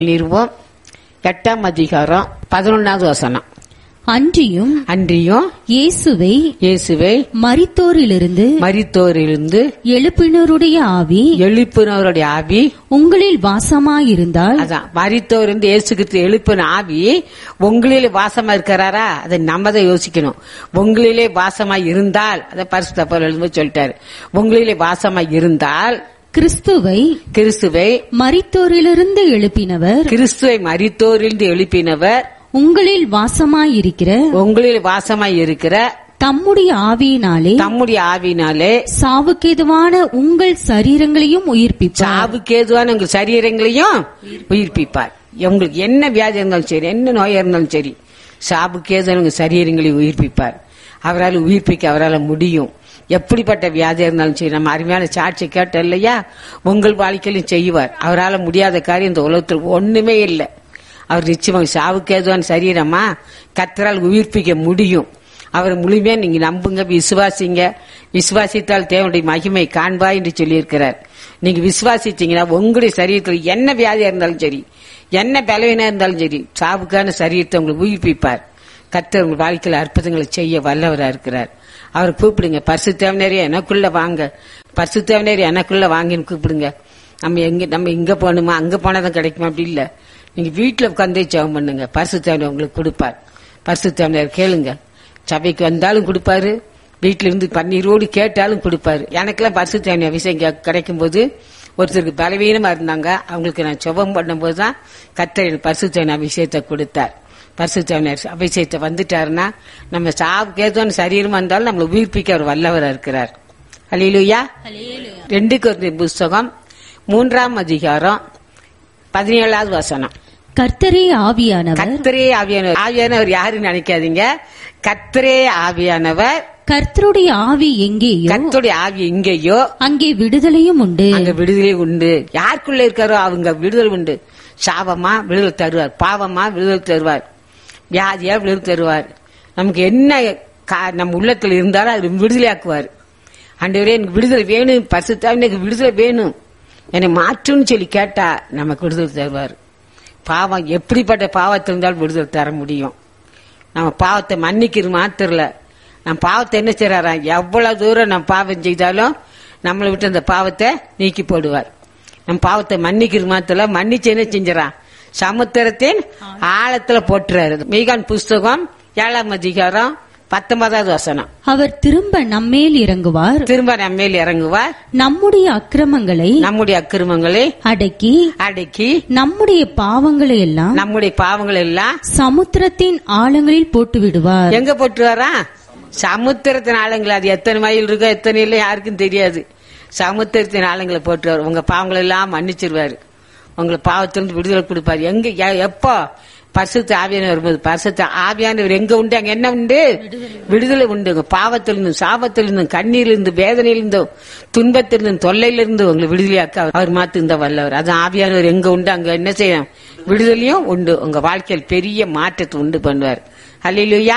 நிறுவம் எட்டாம் அதிகாரம் பதினொன்னாவது வசனம் அன்றியும் அன்றியும் இயேசுவை இயேசுவை மரித்தோரிலிருந்து மரித்தோரிலிருந்து எழுப்பினருடைய ஆவி எழுப்பினவருடைய ஆவி உங்களில் வாசமாயிருந்தால் அதான் மரித்தோர் இருந்து இயேசு கிறிஸ்து எழுப்பின ஆவி உங்களிலே வாசமா இருக்கிறாரா அதை நம்ம தான் யோசிக்கணும் உங்களிலே வாசமா இருந்தால் அதை பரிசுத்த பவுல் எழுதும்போது சொல்லிட்டாரு உங்களிலே வாசமா இருந்தால் கிறிஸ்துவை கிறிஸ்துவை மரித்தோரிலிருந்து எழுப்பினவர் கிறிஸ்துவை மரித்தோரிலிருந்து எழுப்பினவர் உங்களில் வாசமாயிருக்கிற உங்களில் வாசமாய் இருக்கிற தம்முடைய ஆவியினாலே தம்முடைய ஆவினாலே சாவுக்கேதுவான உங்கள் சரீரங்களையும் உயிர்ப்பிப்பார் சாவுக்கு ஏதுவான உங்கள் சரீரங்களையும் உயிர்ப்பிப்பார் உங்களுக்கு என்ன வியாதி இருந்தாலும் சரி என்ன நோயா இருந்தாலும் சரி சாவுக்கு ஏதுவான உங்கள் சரீரங்களை உயிர்ப்பிப்பார் அவரால் உயிர்ப்பிக்க அவரால் முடியும் எப்படிப்பட்ட வியாதி இருந்தாலும் சரி நம்ம அருமையான சாட்சி கேட்டோம் இல்லையா உங்கள் வாழ்க்கையிலும் செய்வார் அவரால் முடியாத காரியம் இந்த உலகத்தில் ஒண்ணுமே இல்லை அவர் நிச்சயமாக சாவுக்கு ஏதுவான சரீரமா கத்தரால் உயிர்ப்பிக்க முடியும் அவர் முழுமையா நீங்க நம்புங்க விசுவாசிங்க விசுவாசித்தால் தேவனுடைய மகிமை காண்பா என்று சொல்லியிருக்கிறார் நீங்க விசுவாசிச்சீங்கன்னா உங்களுடைய சரீரத்தில் என்ன வியாதியா இருந்தாலும் சரி என்ன பலவீனா இருந்தாலும் சரி சாவுக்கான சரீரத்தை உங்களுக்கு உயிர்ப்பிப்பார் கத்தர் உங்கள் வாழ்க்கையில் அற்புதங்களை செய்ய வல்லவரா இருக்கிறார் அவர் கூப்பிடுங்க பரிசு தேவனரே எனக்குள்ள வாங்க பரிசு தேவனரே எனக்குள்ள வாங்கின்னு கூப்பிடுங்க நம்ம எங்க நம்ம இங்க போகணுமா அங்க போனாதான் கிடைக்குமா அப்படி இல்ல நீங்க வீட்டுல உட்காந்தே ஜெபம் பண்ணுங்க பரிசு தேவனை உங்களுக்கு கொடுப்பார் பரிசு தேவனர் கேளுங்க சபைக்கு வந்தாலும் கொடுப்பாரு வீட்டுல இருந்து பன்னீரோடு கேட்டாலும் கொடுப்பாரு எனக்கெல்லாம் பரிசு தேவனை அபிஷேகம் கிடைக்கும் போது ஒருத்தருக்கு பலவீனமா இருந்தாங்க அவங்களுக்கு நான் ஜெபம் பண்ணும்போது தான் கத்தர் எனக்கு பரிசு தேவனை அபிஷேகத்தை கொடுத்தார் பரிசுத்தவனர் அபிஷேகத்தை வந்துட்டாருன்னா நம்ம சாவுக்கு ஏதோன்னு சரீரமா இருந்தாலும் நம்மளை உயிர்ப்பிக்க அவர் வல்லவரா இருக்கிறார் அலிலுயா ரெண்டு குழந்தை புஸ்தகம் மூன்றாம் அதிகாரம் பதினேழாவது வசனம் கர்த்தரே ஆவியானவர் கத்தரே ஆவியானவர் ஆவியானவர் யாருன்னு நினைக்காதீங்க கத்தரே ஆவியானவர் கர்த்தருடைய ஆவி எங்கேயோ கத்துடைய ஆவி எங்கேயோ அங்கே விடுதலையும் உண்டு அங்க விடுதலை உண்டு யாருக்குள்ள இருக்காரோ அவங்க விடுதலை உண்டு சாபமா விடுதலை தருவார் பாவமா விடுதலை தருவார் வியாதியா விடுதலை தருவார் நமக்கு என்ன கா- நம்ம உள்ளத்துல இருந்தாலும் அது விடுதலையாக்குவார் ஆண்டவரே எனக்கு விடுதலை வேணும் பரிசுத்தா எனக்கு விடுதலை வேணும் என்னை மாற்றுன்னு சொல்லி கேட்டா நமக்கு விடுதலை தருவார் பாவம் எப்படிப்பட்ட பாவத்தில் இருந்தாலும் விடுதலை தர முடியும் நம்ம பாவத்தை மன்னிக்கிறது மாத்திரல நம்ம பாவத்தை என்ன செய்யறாரா எவ்வளவு தூரம் நம்ம பாவம் செய்தாலும் நம்மளை விட்டு அந்த பாவத்தை நீக்கி போடுவார் நம்ம பாவத்தை மன்னிக்கிறது மாத்திர மன்னிச்சு என்ன செஞ்சிடறான் சமுத்திரத்தின் ஆழத்துல போட்டுறாரு மீகான் புஸ்தகம் ஏழாம் அதிகாரம் பத்தொன்பதாவது வசனம் அவர் திரும்ப நம்மேல் இறங்குவார் திரும்ப நம்ம மேல் இறங்குவார் நம்முடைய அக்கிரமங்களை நம்முடைய அக்கிரமங்களை அடக்கி அடக்கி நம்முடைய பாவங்களை எல்லாம் நம்முடைய பாவங்கள் எல்லாம் சமுத்திரத்தின் ஆழங்களில் போட்டு விடுவார் எங்க போட்டு வரா சமுத்திரத்தின் ஆழங்கள் அது எத்தனை மைல் இருக்கோ எத்தனை இல்லை யாருக்கும் தெரியாது சமுத்திரத்தின் ஆழங்களை போட்டு வரும் உங்க பாவங்களை எல்லாம் மன்னிச்சிருவாரு உங்களை பாவத்திலிருந்து விடுதலை கொடுப்பாரு எங்க எ- எப்போ பரிசுத்த ஆவியானவர் வரும்போது பரிசுத்த ஆவியானவர் எங்க உண்டு அங்க என்ன உண்டு விடுதலை உண்டு உங்க பாவத்திலிருந்தும் சாபத்திலிருந்தும் கண்ணீரிலிருந்து வேதனையிலிருந்தும் துன்பத்திலிருந்தும் தொல்லையிலிருந்து உங்களை விடுதலையாக்க அவர்- அவர் மாத்து இந்த வல்லவர் அது ஆவியானவர் எங்க உண்டு அங்க என்ன செய்யும் விடுதலையும் உண்டு உங்க வாழ்க்கையில் பெரிய மாற்றத்தை உண்டு பண்ணுவார் அல்லையா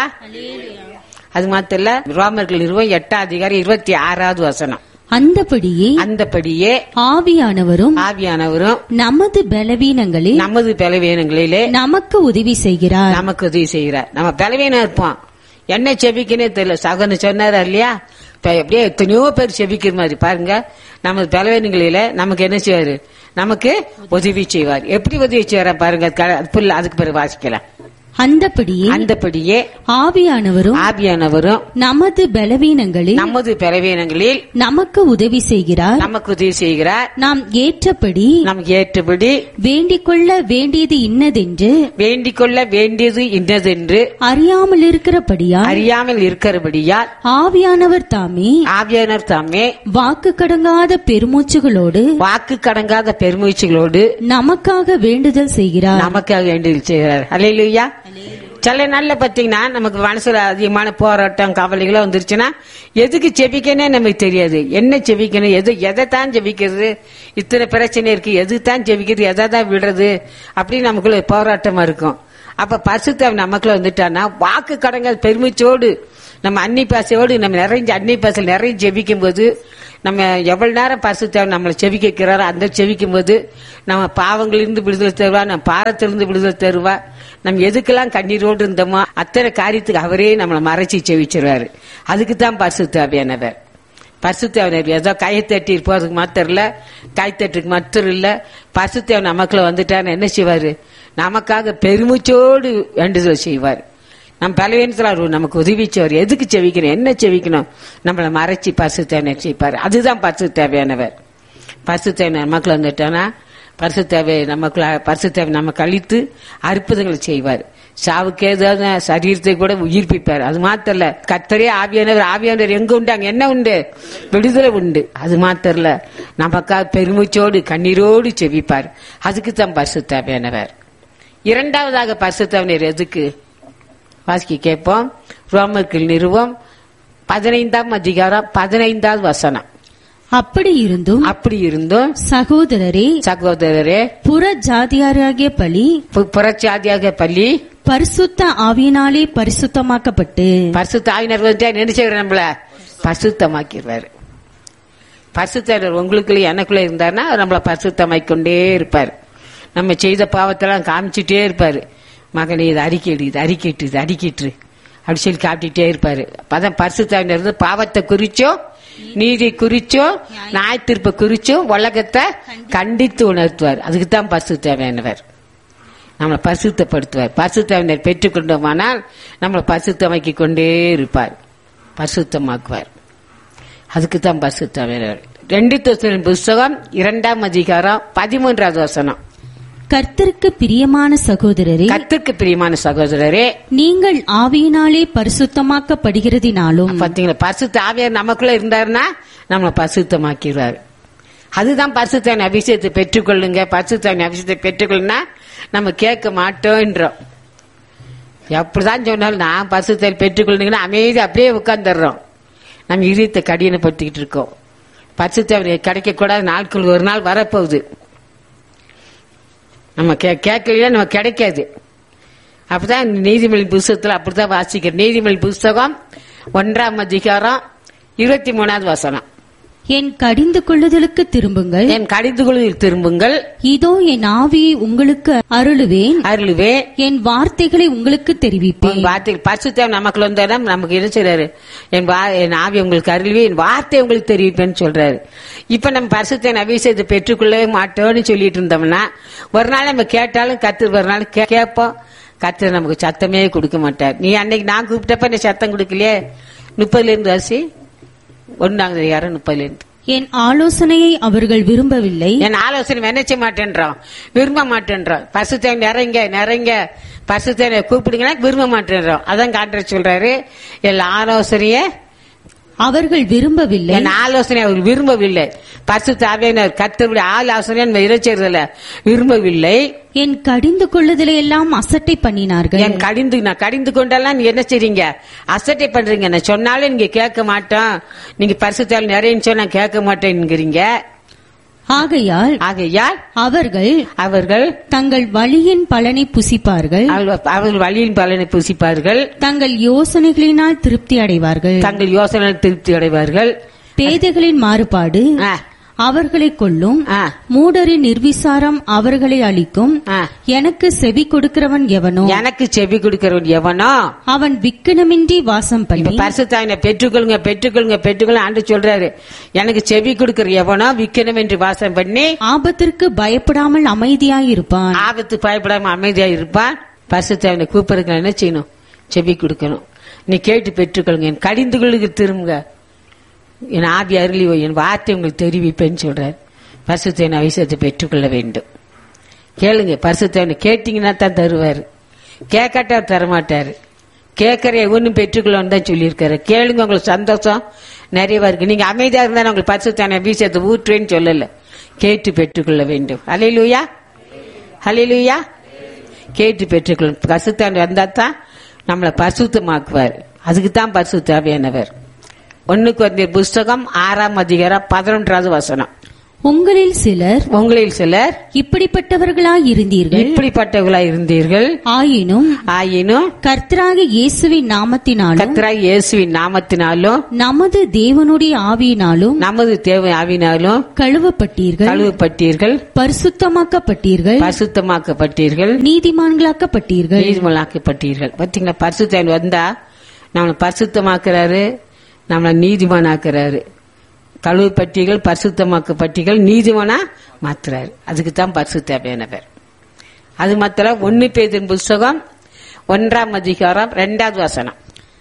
அது மாத்திரம் இல்ல ரோமர்கள் நிறுவம் எட்டாம் அதிகாரம் இருபத்தி ஆறாவது வசனம் அந்தபடியே அந்தபடியே ஆவியானவரும் ஆவியானவரும் நமது பலவீனங்களில் நமது பலவீனங்களிலே நமக்கு உதவி செய்கிறார் நமக்கு உதவி செய்கிறார் நம்ம பலவீனம் இருப்போம் என்ன செபிக்கனே தெரியல சகன்னு சொன்னாரா இல்லையா இப்ப எப்படியே எத்தனையோ பேர் செபிக்கிற மாதிரி பாருங்க நமது பலவீனங்களில நமக்கு என்ன செய்வாரு நமக்கு உதவி செய்வார் எப்படி உதவி செய்வாரா பாருங்க அது க- அது புல்ல அதுக்கு பிறகு வாசிக்கலாம் அந்தபடியே அந்தபடியே ஆவியானவரும் ஆவியானவரும் நமது பலவீனங்களில் நமது பலவீனங்களில் நமக்கு உதவி செய்கிறார் நமக்கு உதவி செய்கிறார் நாம் ஏற்றபடி நமக்கு ஏற்றபடி வேண்டிக் கொள்ள வேண்டியது இன்னதென்று வேண்டிக் கொள்ள வேண்டியது இன்னதென்று அறியாமல் இருக்கிறபடியால் அறியாமல் இருக்கிறபடியால் ஆவியானவர் தாமே ஆவியானர் தாமே வாக்கு கடங்காத பெருமூச்சுகளோடு வாக்கு கடங்காத பெருமுயற்சிகளோடு நமக்காக வேண்டுதல் செய்கிறார் நமக்காக வேண்டியது செய்கிறார் அல்லையா சில நாள்ல பாத்தீங்கன்னா நமக்கு மனசுல அதிகமான போராட்டம் கவலைகளோ வந்துருச்சுன்னா எதுக்கு செபிக்கனே நமக்கு தெரியாது என்ன செபிக்கணும் எது எதை தான் செபிக்கிறது இத்தனை பிரச்சனை இருக்கு எது தான் செபிக்கிறது எதை தான் விடுறது அப்படின்னு நமக்குள்ள போராட்டமா இருக்கும் அப்ப பரிசுத்தம் நமக்குள்ள வந்துட்டான்னா வாக்கு கடங்க பெருமிச்சோடு நம்ம அன்னி பாசையோடு நம்ம நிறைஞ்ச அன்னி பாசையில் நிறைய ஜெபிக்கும் போது நம்ம எவ்வளவு நேரம் பரிசுத்தாவி நம்மளை செவிக்க வைக்கிறாரோ அந்த செவிக்கும் போது நம்ம பாவங்களிலிருந்து விடுதலை தருவா நம்ம பாரத்திலிருந்து விடுதலை தருவா நம்ம எதுக்கெல்லாம் கண்ணீரோடு இருந்தோமோ அத்தனை காரியத்துக்கு அவரே நம்மளை மறைச்சி செவிச்சிருவாரு அதுக்கு தான் பரிசுத்தாவியானவர் பரிசுத்தேவனர் ஏதோ கையை தட்டி போறதுக்கு மாத்திரம் இல்ல கை தட்டுக்கு மாத்திரம் இல்ல பரிசுத்தேவன் நமக்குள்ள வந்துட்டான்னு என்ன செய்வாரு நமக்காக பெருமிச்சோடு வேண்டுதல் செய்வார் நம்ம பலவீனத்தில் அவர் நமக்கு உதவி செய்வார் எதுக்கு செவிக்கணும் என்ன செவிக்கணும் நம்மளை மறைச்சி பரிசுத்தேவனர் செய்வார் அதுதான் பரிசு தேவையானவர் பரிசு தேவை நமக்குள்ள வந்துட்டானா பரிசு தேவை நமக்குள்ள பரிசு தேவை நமக்கு அழித்து அற்புதங்களை செய்வார் சாவுக்கு ஏதாவது சரீரத்தை கூட உயிர்ப்பிப்பார் அது மாத்திரம் இல்ல கத்தரே ஆவியானவர் ஆவியானவர் எங்க உண்டு அங்க என்ன உண்டு விடுதலை உண்டு அது மாத்திரம் இல்ல நமக்காக பெருமிச்சோடு கண்ணீரோடு செவிப்பார் அதுக்கு தான் பரிசு தேவையானவர் இரண்டாவதாக பரிசு தேவனர் எதுக்கு வாசிக்க கேட்போம் ரோமர்கள் நிறுவம் பதினைந்தாம் அதிகாரம் பதினைந்தாவது வசனம் அப்படி இருந்தும் அப்படி இருந்தும் சகோதரரே சகோதரரே புற ஜாதியாராகிய பலி பு- புறச்சாதியாக பள்ளி பரிசுத்த ஆவியினாலே பரிசுத்தமாக்கப்பட்டு பரிசுத்த ஆவினர் வந்து என்ன செய்வார் நம்மள பரிசுத்தமாக்கிடுவாரு பரிசுத்தர் உங்களுக்குள்ள எனக்குள்ள இருந்தாருன்னா அவர் நம்மள பரிசுத்தமாக்கி கொண்டே இருப்பார் நம்ம செய்த பாவத்தெல்லாம் காமிச்சிட்டே இருப்பாரு மகனே இது அறிக்கையிடு இது அறிக்கைட்டு இது அறிக்கிட்டு அப்படி சொல்லி காட்டிட்டே இருப்பாரு அப்பதான் பரிசுத்தாவினர் இருந்து பாவத்தை குறிச்சோ நீதி குறிச்சோ நியாயத்தீர்ப்பை குறிச்சோ உலகத்தை கண்டித்து உணர்த்துவார் அதுக்கு தான் பரிசு தேவையானவர் நம்மளை பரிசுத்தப்படுத்துவார் பரிசுத்தவினர் பெற்றுக்கொண்டோமானால் நம்மளை பரிசுத்தமாக்கி கொண்டே இருப்பார் பரிசுத்தமாக்குவார் அதுக்கு தான் பரிசுத்தவினர் ரெண்டு தோசனின் புஸ்தகம் இரண்டாம் அதிகாரம் பதிமூன்றாவது வசனம் கர்த்தருக்கு பிரியமான சகோதரரே கத்திற்கு பிரியமான சகோதரரே நீங்கள் ஆவியினாலே பரிசுத்தமாக்கப்படுகிறதினாலும் பாத்தீங்களா பரிசுத்த ஆவியார் நமக்குள்ள இருந்தாருன்னா நம்மளை பரிசுத்தமாக்கிடுவார் அதுதான் பரிசுத்தவன் அபிஷேகத்தை பெற்றுக்கொள்ளுங்க பரிசுத்தவன் அபிஷேகத்தை பெற்றுக்கொள்ளுனா நம்ம கேட்க மாட்டோன்றோம் எப்படிதான் சொன்னாலும் நான் பரிசுத்தவன் பெற்றுக்கொள்ளுங்கன்னா அமைதி அப்படியே உட்கார்ந்துடுறோம் நம்ம இதயத்தை கடினப்படுத்திக்கிட்டு இருக்கோம் பரிசுத்தவன் கிடைக்கக்கூடாத நாட்கள் ஒரு நாள் வரப்போகுது நம்ம கே- கேட்கலையா நம்ம கிடைக்காது அப்பதான் நீதிமொழி புஸ்தகத்துல அப்படிதான் வாசிக்கிறோம் நீதிமொழி புஸ்தகம் ஒன்றாம் அதிகாரம் இருபத்தி மூணாவது வசனம் என் கடிந்து கொள்ளுதலுக்கு திரும்புங்கள் என் கடிதுகளில் திரும்புங்கள் இதோ என் ஆவியை உங்களுக்கு அருளுவேன் அருளுவே என் வார்த்தைகளை உங்களுக்கு தெரிவிப்பேன் உன் வார்த்தை பரிசுத்தம் நமக்குள்ள வந்தா நமக்கு என்ன செய்றாரு என் வா என் ஆவி உங்களுக்கு அருள்வே என் வார்த்தை உங்களுக்கு தெரிவிப்பேன்னு சொல்றாரு இப்ப நம்ம பரிசுத்த அபிஷேகத்தை பெற்றுக்கொள்ளவே மாட்டோம்னு சொல்லிட்டு இருந்தோம்னா ஒரு நாள் நம்ம கேட்டாலும் கத்து ஒரு நாள் கே- கேட்போம் கத்து நமக்கு சத்தமே கொடுக்க மாட்டார் நீ அன்னைக்கு நான் கூப்பிட்டப்ப நீ சத்தம் கொடுக்கலையே முப்பதுல இருந்து அரிசி ஒன்னாங்க யாரும் முப்பதுல இருந்து என் ஆலோசனையை அவர்கள் விரும்பவில்லை என் ஆலோசனை நினைச்ச மாட்டேன்றோம் விரும்ப மாட்டேன்றோம் பசுத்தை நிறைங்க நிறைங்க பசுத்தை கூப்பிடுங்கன்னா விரும்ப மாட்டேன்றோம் அதான் காட்டுற சொல்றாரு என் ஆலோசனைய அவர்கள் விரும்பவில்லை என் ஆலோசனை அவர் விரும்பவில்லை பசு தாவியினர் கத்தருடைய ஆலோசனை நம்ம இறைச்சறதுல விரும்பவில்லை என் கடிந்து கொள்ளுதலை எல்லாம் அசட்டை பண்ணினார்கள் என் கடிந்து நான் கடிந்து கொண்டெல்லாம் நீ என்ன செய்றீங்க அசட்டை பண்றீங்க நான் சொன்னாலும் நீங்க கேட்க மாட்டோம் நீங்க பரிசுத்தால் நிறையன்னு சொன்னா கேட்க மாட்டேங்கிறீங்க ஆகையால் ஆகையால் அவர்கள் அவர்கள் தங்கள் வழியின் பலனை புசிப்பார்கள் அவர்கள் அவர்கள் வழியின் பலனை புசிப்பார்கள் தங்கள் யோசனைகளினால் திருப்தி அடைவார்கள் தங்கள் யோசனை திருப்தி அடைவார்கள் பேதைகளின் மாறுபாடு ஆ, அவர்களை கொல்லும் ஆ, மூடரின் நிர்விசாரம் அவர்களை அழிக்கும் ஆ. எனக்கு செவி கொடுக்கிறவன் எவனோ எனக்கு செவி கொடுக்கிறவன் எவனோ அவன் விக்கனமின்றி வாசம் இப்ப பண்ணி பரிசுத்தாயின பெற்றுக்கொள்ளுங்க பெற்றுக்கொள்ளுங்க பெற்றுக்கொள்ளுங்க ஆண்டு சொல்றாரு எனக்கு செவி கொடுக்கிற எவனோ விக்கணும் என்று வாசம் பண்ணி ஆபத்திற்கு பயப்படாமல் அமைதியாயிருப்பான் ஆபத்து பயப்படாம அமைதியா இருப்பான் பரிசுத்தாவினை கூப்பிடுங்க என்ன செய்யணும் செவி கொடுக்கணும் நீ கேட்டு பெற்றுக்கொள்ளுங்க என் கடிந்துகளுக்கு திரும்புங்க என் ஆவி அருளி வை, என் வார்த்தை உங்களுக்கு தெரிவிப்பேன்னு சொல்றாரு பரிசுத்தவன் அவசியத்தை பெற்றுக்கொள்ள வேண்டும் கேளுங்க பரிசுத்தவனை கேட்டீங்கன்னா தான் தருவாரு கேட்காட்டா அவர் தரமாட்டாரு கேட்கற ஒன்றும் பெற்றுக்கொள்ளணும் தான் சொல்லியிருக்காரு கேளுங்க உங்களுக்கு சந்தோஷம் நிறையவா இருக்கு நீங்க அமைதியா இருந்தா உங்களுக்கு பரிசுத்தான விஷயத்தை ஊற்றுவேன்னு சொல்லல கேட்டு பெற்றுக்கொள்ள வேண்டும் அலையிலுயா அலையிலுயா கேட்டு பெற்றுக்கொள்ளும் பரிசுத்தான் வந்தா தான் நம்மளை பரிசுத்தமாக்குவார் அதுக்கு தான் பரிசு தேவையானவர் ஒண்ணுக்கு வந்த புஸ்தகம் ஆறாம் அதிகாரம் பதினொன்றாவது வசனம் உங்களில் சிலர் உங்களில் சிலர் இப்படிப்பட்டவர்களாய் இருந்தீர்கள் இப்படிப்பட்டவர்களாய் இருந்தீர்கள் ஆயினும் ஆயினும் கர்த்தராகிய இயேசுவின் நாமத்தினாலும் கர்த்தராய் இயேசுவின் நாமத்தினாலும் நமது தேவனுடைய ஆவியினாலும் நமது தேவை ஆவினாலும் கழுவப்பட்டீர்கள் கழுவப்பட்டீர்கள் பரிசுத்தமாக்கப்பட்டீர்கள் பரிசுத்தமாக்கப்பட்டீர்கள் நீதிமான்களாக்கப்பட்டீர்கள் நீதிமலாக்கப்பட்டீர்கள் பாத்தீங்களா பரிசுத்தன் வந்தா நம்மளை பரிசுத்தமாக்குறாரு நம்மளை நீதிமானாக்குறாரு கழுவுப்பட்டிகள் பரிசுத்தமாக்கப்பட்டிகள் நீதிமானா மாத்துறாரு அதுக்கு தான் பரிசுத்தேவையானவர் அது மாத்திரம் ஒன்னு பேதின் புஸ்தகம் ஒன்றாம் அதிகாரம் ரெண்டாவது வசனம்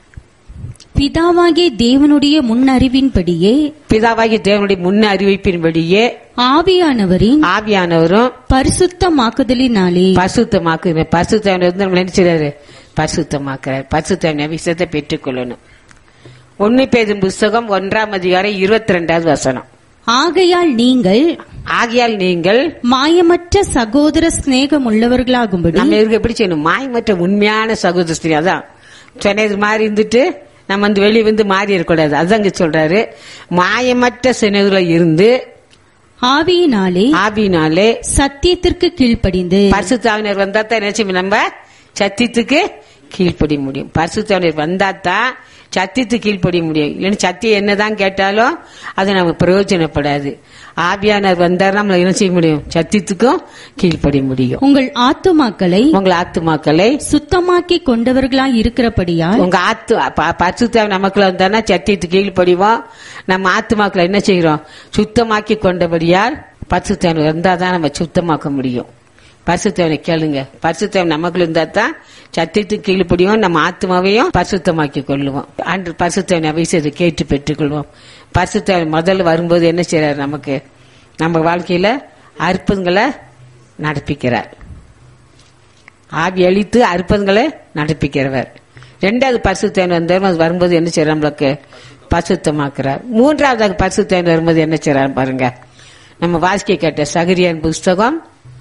பிதாவாகிய தேவனுடைய முன்னறிவின்படியே பிதாவாகி தேவனுடைய முன்ன அறிவிப்பின்படியே ஆவியானவரின் ஆவியானவரும் பரிசுத்தமாக்குதலினாலே பரிசுத்தமாக்கு பரிசுத்தவனை வந்து நம்ம நினைச்சிடாரு பரிசுத்தமாக்குறாரு பரிசுத்தவனை விஷயத்தை பெற்றுக்கொள்ளணும் ஒன்னு பேதும் புஸ்தகம் ஒன்றாம் அதிகாரம் இருபத்தி ரெண்டாவது வசனம் ஆகையால் நீங்கள் ஆகையால் நீங்கள் மாயமற்ற சகோதர சிநேகம் உள்ளவர்களாகும்படி நம்ம இவருக்கு எப்படி செய்யணும் மாயமற்ற உண்மையான சகோதரி அதான் சொன்னது மாதிரி இருந்துட்டு நம்ம வந்து வெளியே வந்து மாறி இருக்கக்கூடாது அதான் இங்க சொல்றாரு மாயமற்ற சினதுல இருந்து ஆவியினாலே ஆவினாலே சத்தியத்திற்கு கீழ்ப்படிந்து பரிசுத்தாவினர் வந்தா தான் என்ன செய்யும் நம்ம சத்தியத்துக்கு கீழ்ப்படிய முடியும் பரிசுத்தாவினர் வந்தா தான் சத்தியத்துக்கு கீழ்ப்படிய முடியும் இல்லைன்னு சத்தியம் என்னதான் கேட்டாலும் அது நமக்கு பிரயோஜனப்படாது ஆவியானர் வந்தார் நம்மள என்ன செய்ய முடியும் சத்தியத்துக்கும் கீழ்ப்படிய முடியும் உங்கள் ஆத்துமாக்களை உங்கள் ஆத்துமாக்களை சுத்தமாக்கி கொண்டவர்களாய் இருக்கிறபடியால் உங்க ஆத்து ப- பரிசுத்தாவி நமக்குள்ள வந்தானா சத்தியத்துக்கு கீழ்ப்படிவோம் நம்ம ஆத்துமாக்களை என்ன செய்கிறோம் சுத்தமாக்கி கொண்டபடியால் பரிசுத்தாவி வந்தாதான் நம்ம சுத்தமாக்க முடியும் பரிசுத்தவனை கேளுங்க பரிசுத்தவன் நமக்குள்ள இருந்தா தான் சத்தியத்துக்கு கீழ்ப்படியும் நம்ம ஆத்மாவையும் பரிசுத்தமாக்கி கொள்ளுவோம் அன்று பரிசுத்தவன் அபிஷேகத்தை கேட்டு பெற்றுக்கொள்வோம் பரிசுத்தவன் முதல்ல வரும்போது என்ன செய்யறாரு நமக்கு நம்ம வாழ்க்கையில அற்புதங்களை நடப்பிக்கிறார் ஆவி அழித்து அற்புதங்களை நடப்பிக்கிறவர் ரெண்டாவது பரிசுத்தவன் வந்தவர் அது வரும்போது என்ன செய்யறார் நம்மளுக்கு பரிசுத்தமாக்குறார் மூன்றாவது பரிசுத்தவன் வரும்போது என்ன செய்யறாரு பாருங்க நம்ம வாசிக்க கேட்ட சகரியான் புஸ்தகம்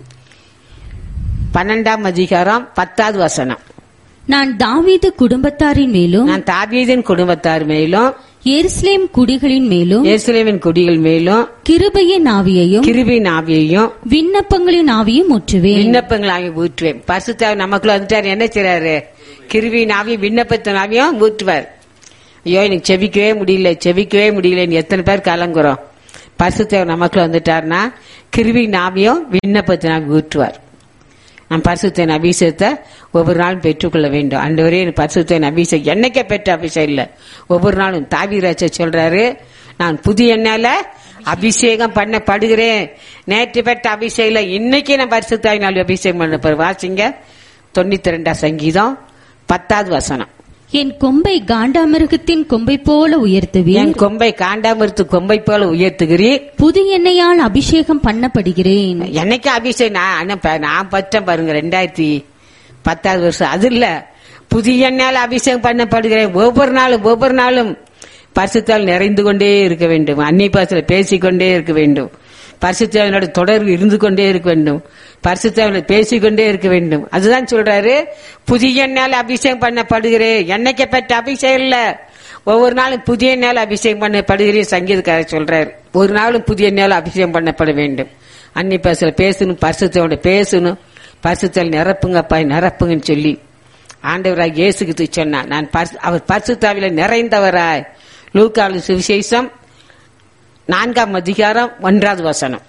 பன்னெண்டாம் அதிகாரம் பத்தாவது வசனம் நான் தாவீது குடும்பத்தாரின் மேலும் நான் தாவீதின் குடும்பத்தார் மேலும் எருசலேம் குடிகளின் மேலும் எருசலேமின் குடிகள் மேலும் கிருபையின் ஆவியையும் கிருபின் ஆவியையும் விண்ணப்பங்களின் ஆவியும் ஊற்றுவேன் விண்ணப்பங்கள் ஆவி ஊற்றுவேன் பரிசுத்தாவி நமக்குள்ள வந்துட்டாரு என்ன செய்றாரு கிருபின் ஆவி விண்ணப்பத்தின் ஆவியும் ஊற்றுவார் ஐயோ எனக்கு செவிக்கவே முடியல செவிக்கவே முடியலன்னு எத்தனை பேர் கலங்குறோம் பரிசுத்தாவி நமக்குள்ள வந்துட்டாருன்னா கிருபின் ஆவியும் விண்ணப்பத்தின் ஆவி ஊற்றுவார் நான் பரிசுத்தன் அபிஷேகத்தை ஒவ்வொரு நாளும் பெற்றுக்கொள்ள வேண்டும் அண்டவரே எனக்கு பரிசுத்தன் அபிஷேகம் என்னைக்கே பெற்ற அபிஷேகம் இல்ல ஒவ்வொரு நாளும் தாவிராஜ சொல்றாரு நான் புதிய எண்ணால அபிஷேகம் பண்ணப்படுகிறேன் நேற்று பெற்ற அபிஷேகம் இல்ல இன்னைக்கு நான் பரிசுத்தாவினால் அபிஷேகம் பண்ண போறேன். வாசிங்க தொண்ணூத்தி ரெண்டாம் சங்கீதம் பத்தாவது வசனம் என் கொம்பை காண்டாமிருகத்தின் கொம்பை போல உயர்த்துவேன் என் கொம்பை காண்டாமிருத்து கொம்பை போல உயர்த்துகிறீர் புது எண்ணெயால் அபிஷேகம் பண்ணப்படுகிறேன் என்னைக்கு அபிஷேகம் நான் அனுப்ப- நான் பற்றேன் பாருங்க ரெண்டாயிரத்தி பத்தாவது வருஷம் அது இல்ல புதிய எண்ணால் அபிஷேகம் பண்ணப்படுகிறேன் ஒவ்வொரு நாளும் ஒவ்வொரு நாளும் பரிசுத்தால் நிறைந்து கொண்டே இருக்க வேண்டும் அன்னை பாசல பேசிக்கொண்டே இருக்க வேண்டும் பரிசுத்தாவினோட தொடர்பு இருந்து கொண்டே இருக்க வேண்டும் பரிசுத்தாவினோட பேசிக்கொண்டே இருக்க வேண்டும் அதுதான் சொல்றாரு புதிய எண்ணால் அபிஷேகம் பண்ணப்படுகிறேன் என்னைக்கு பெற்ற அபிஷேகம் இல்ல ஒவ்வொரு நாளும் புதிய நாள் அபிஷேகம் பண்ணப்படுகிறேன் சங்கீதக்காரர் சொல்றாரு ஒரு நாளும் புதிய நாள் அபிஷேகம் பண்ணப்பட வேண்டும் அன்னி பேசல பேசணும் பரிசுத்தோட பேசணும் பரிசுத்தல் நிரப்புங்கப்பா நிரப்புங்கன்னு சொல்லி ஆண்டவராய் இயேசுக்கு சொன்னா நான் பரிசு- அவர் பரிசுத்தாவில நிறைந்தவராய் லூக்காலு சுவிசேஷம் நான்காம் அதிகாரம் ஒன்றாவது வசனம்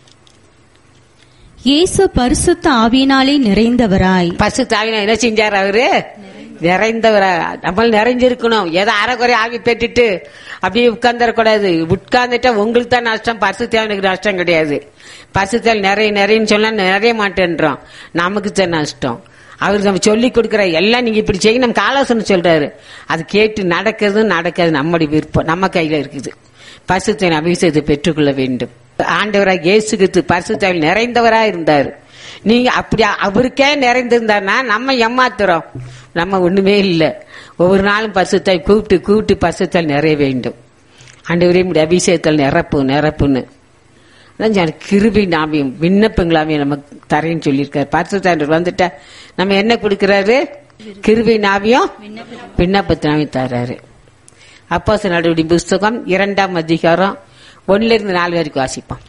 இயேசு பரிசுத்த ஆவியினாலே நிறைந்தவராய் பரிசுத்தாவில என்ன செஞ்சார் அவரு நிறைந்தவரா நம்ம நிறைஞ்சிருக்கணும் ஏதோ அரைக்குறை ஆவி பெற்றுட்டு அப்படியே உட்கார்ந்துடக்கூடாது உட்கார்ந்துட்டா உங்களுக்கு தான் நஷ்டம் பரிசுத்தாவினுக்கு நஷ்டம் கிடையாது பரிசுத்தால் நிறைய நிறையன்னு சொன்னா நிறைய மாட்டேன்றோம் நமக்கு தான் நஷ்டம் அவருக்கு நம்ம சொல்லி கொடுக்குற எல்லாம் நீங்க இப்படி செய்ய நமக்கு ஆலோசனை சொல்றாரு அது கேட்டு நடக்கிறது நடக்காது நம்முடைய விருப்பம் நம்ம கையில இருக்குது பரிசுத்தின் அபிஷேகத்தை பெற்றுக்கொள்ள வேண்டும் ஆண்டவராக இயேசுக்கு பரிசுத்தாவில் நிறைந்தவராக இருந்தார் நீங்க அப்படி அவருக்கே நிறைந்திருந்தாருன்னா நம்ம ஏமாத்துறோம் நம்ம ஒண்ணுமே இல்லை ஒவ்வொரு நாளும் பரிசுத்தாய் கூப்பிட்டு கூப்பிட்டு பரிசுத்தால் நிறைய வேண்டும் ஆண்டவரே இப்படி அபிஷேகத்தால் நிரப்பு நிரப்புன்னு அதான் சொன்னேன், கிருபை நாவியம் விண்ணப்பங்களாவையும் நமக்கு தரேன்னு சொல்லியிருக்காரு பரிசுத்தாண்டர் வந்துட்டா நம்ம என்ன கொடுக்கறாரு கிருபை நாவியம் விண்ணப்பத்தினாவையும் தர்றாரு அப்போஸ் நடவடிக்கை புஸ்தகம் இரண்டாம் அதிகாரம் ஒன்னுல இருந்து நாலு வரைக்கும் வாசிப்போம்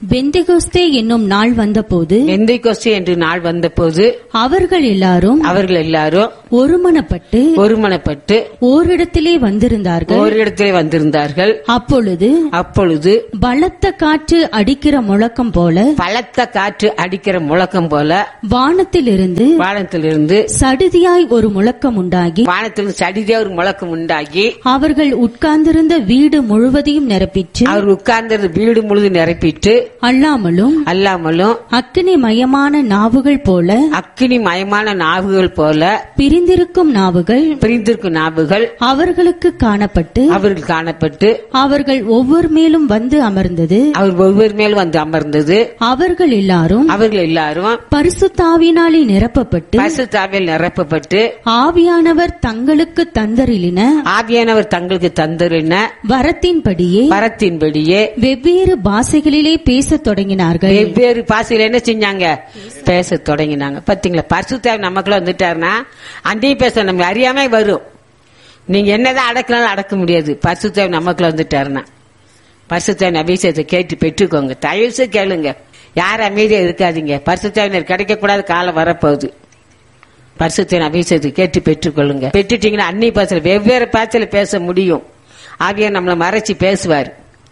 பெந்தெகோஸ்தே என்னும் நாள் வந்தபோது எந்தைக்கோஸ்து என்று நாள் வந்தபோது அவர்கள் எல்லாரும் அவர்கள் எல்லாரும் ஒருமனப்பட்டு ஒருமனப்பட்டு ஓரிடத்திலே வந்திருந்தார்கள் ஓரிடத்திலே வந்திருந்தார்கள் அப்பொழுது அப்பொழுது பலத்த காற்று அடிக்கிற முழக்கம் போல பலத்த காற்று அடிக்கிற முழக்கம் போல வானத்திலிருந்து வானத்திலிருந்து சடுதியாய் ஒரு முழக்கம் உண்டாகி வானத்திலிருந்து சடிதே ஒரு முழக்கம் உண்டாகி அவர்கள் உட்கார்ந்திருந்த வீடு முழுவதையும் நிரப்பிற்று அவர் உட்கார்ந்தது வீடு முழுது நிரப்பிட்டு அல்லாமலும் அல்லாமலும் அக்கினி மயமான நாவுகள் போல அக்கினி மயமான நாவுகள் போல பிரிந்திருக்கும் நாவுகள் பிரிந்திருக்கும் நாவுகள் அவர்களுக்கு காணப்பட்டு அவர்கள் காணப்பட்டு அவர்கள் ஒவ்வொரு மேலும் வந்து அமர்ந்தது அவர் ஒவ்வொரு மேல் வந்து அமர்ந்தது அவர்கள் எல்லாரும் அவர்கள் எல்லாரும் பரிசுத்தாவினாலே நிரப்பப்பட்டு பரிசுத்தாவில் நிரப்பப்பட்டு ஆவியானவர் தங்களுக்கு தந்தரிலின ஆவியானவர் தங்களுக்கு தந்திருன வரத்தின்படியே வரத்தின்படியே வெவ்வேறு பாஷைகளிலே பேசத் தொடங்கினார்கள் வெவ்வேறு பாசையில என்ன செஞ்சாங்க பேச தொடங்கினாங்க பாத்தீங்களா பரிசுத்தாவி நமக்குள்ள வந்துட்டாருன்னா அண்டையும் பேச நம்ம அறியாம வரும் நீங்க என்னதான் அடக்கினாலும் அடக்க முடியாது பரிசுத்தாவி நமக்குள்ள வந்துட்டாருன்னா பரிசுத்தாவின் அபிஷேகத்தை கேட்டு பெற்றுக்கோங்க தயவுசு கேளுங்க யார் அமைதியா இருக்காதீங்க பரிசுத்தாவினர் கிடைக்க கூடாத காலம் வரப்போகுது பரிசுத்தின் அபிஷேகத்தை கேட்டு பெற்றுக்கொள்ளுங்க பெற்றுட்டீங்கன்னா அன்னி பாசல வெவ்வேறு பாசல பேச முடியும் ஆகிய நம்மளை மறைச்சு பேசுவார்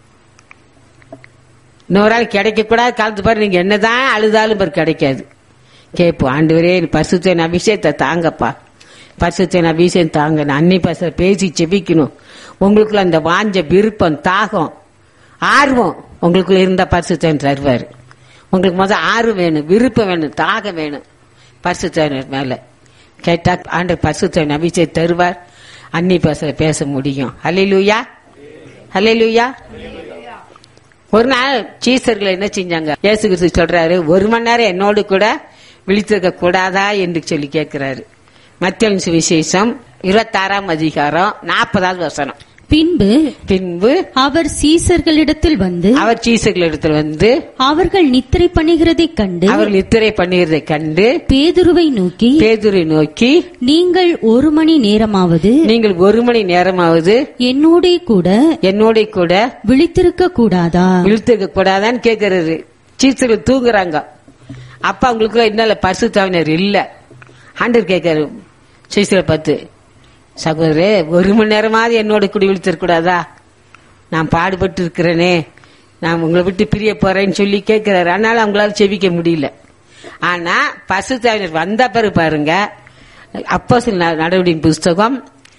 இன்னொரு ஆள் கிடைக்க கூடாது காலத்து பாரு நீங்க என்னதான் அழுதாலும் பாரு கிடைக்காது கேட்போம் ஆண்டவரே பரிசுத்தின் அபிஷேகத்தை தாங்கப்பா பரிசுத்தின் அபிஷேகம் தாங்க நான் அன்னி பாசல பேசி செபிக்கணும் உங்களுக்குள்ள அந்த வாஞ்ச விருப்பம் தாகம் ஆர்வம் உங்களுக்குள்ள இருந்த பரிசுத்தன் தருவார் உங்களுக்கு முதல் ஆர்வம் வேணும் விருப்பம் வேணும் தாகம் வேணும் பரிசுத்தனர் மேல கேட்டா ஆண்டு பரிசுத்தன் அபிஷேகம் தருவார் அன்னி பாசல பேச முடியும் ஹalleluya ஹalleluya ஒரு நாள் சீசர்கள் என்ன செஞ்சாங்க இயேசு கிறிஸ்து சொல்றாரு ஒரு மணி நேரம் என்னோடு கூட விழித்திருக்க கூடாதா என்று சொல்லி கேட்கிறாரு மத்திய சுவிசேஷம் இருபத்தாறாம் அதிகாரம் நாற்பதாவது வசனம் பின்பு பின்பு அவர் சீசர்களிடத்தில் வந்து அவர் சீசர்களிடத்தில் வந்து அவர்கள் நித்திரை பண்ணுகிறதைக் கண்டு அவர்கள் இத்திரை பண்ணுகிறதை கண்டு பேதுருவை நோக்கி பேதுரை நோக்கி நீங்கள் ஒரு மணி நேரமாவது நீங்கள் ஒரு மணி நேரமாவது என்னோடே கூட என்னோட கூட விழித்திருக்க கூடாதா இழுத்துக்க கூடாதான்னு கேக்குறாரு சீசர்கள் தூங்குறாங்க அப்ப அவங்களுக்கு என்னால பரிசுத்தாவினர் இல்ல ஆண்டர் கேட்காரு சீசரை பார்த்து சகோதரே ஒரு மணி நேரமாவது என்னோட குடி விழித்திருக்க கூடாதா நான் பாடுபட்டு இருக்கிறேனே நான் உங்களை விட்டு பிரிய போறேன்னு சொல்லி கேட்கிறாரு அதனால அவங்களால செவிக்க முடியல ஆனா பசுத்தாவினர் வந்த பிறகு பாருங்க அப்போ நடவடிக்கை புஸ்தகம்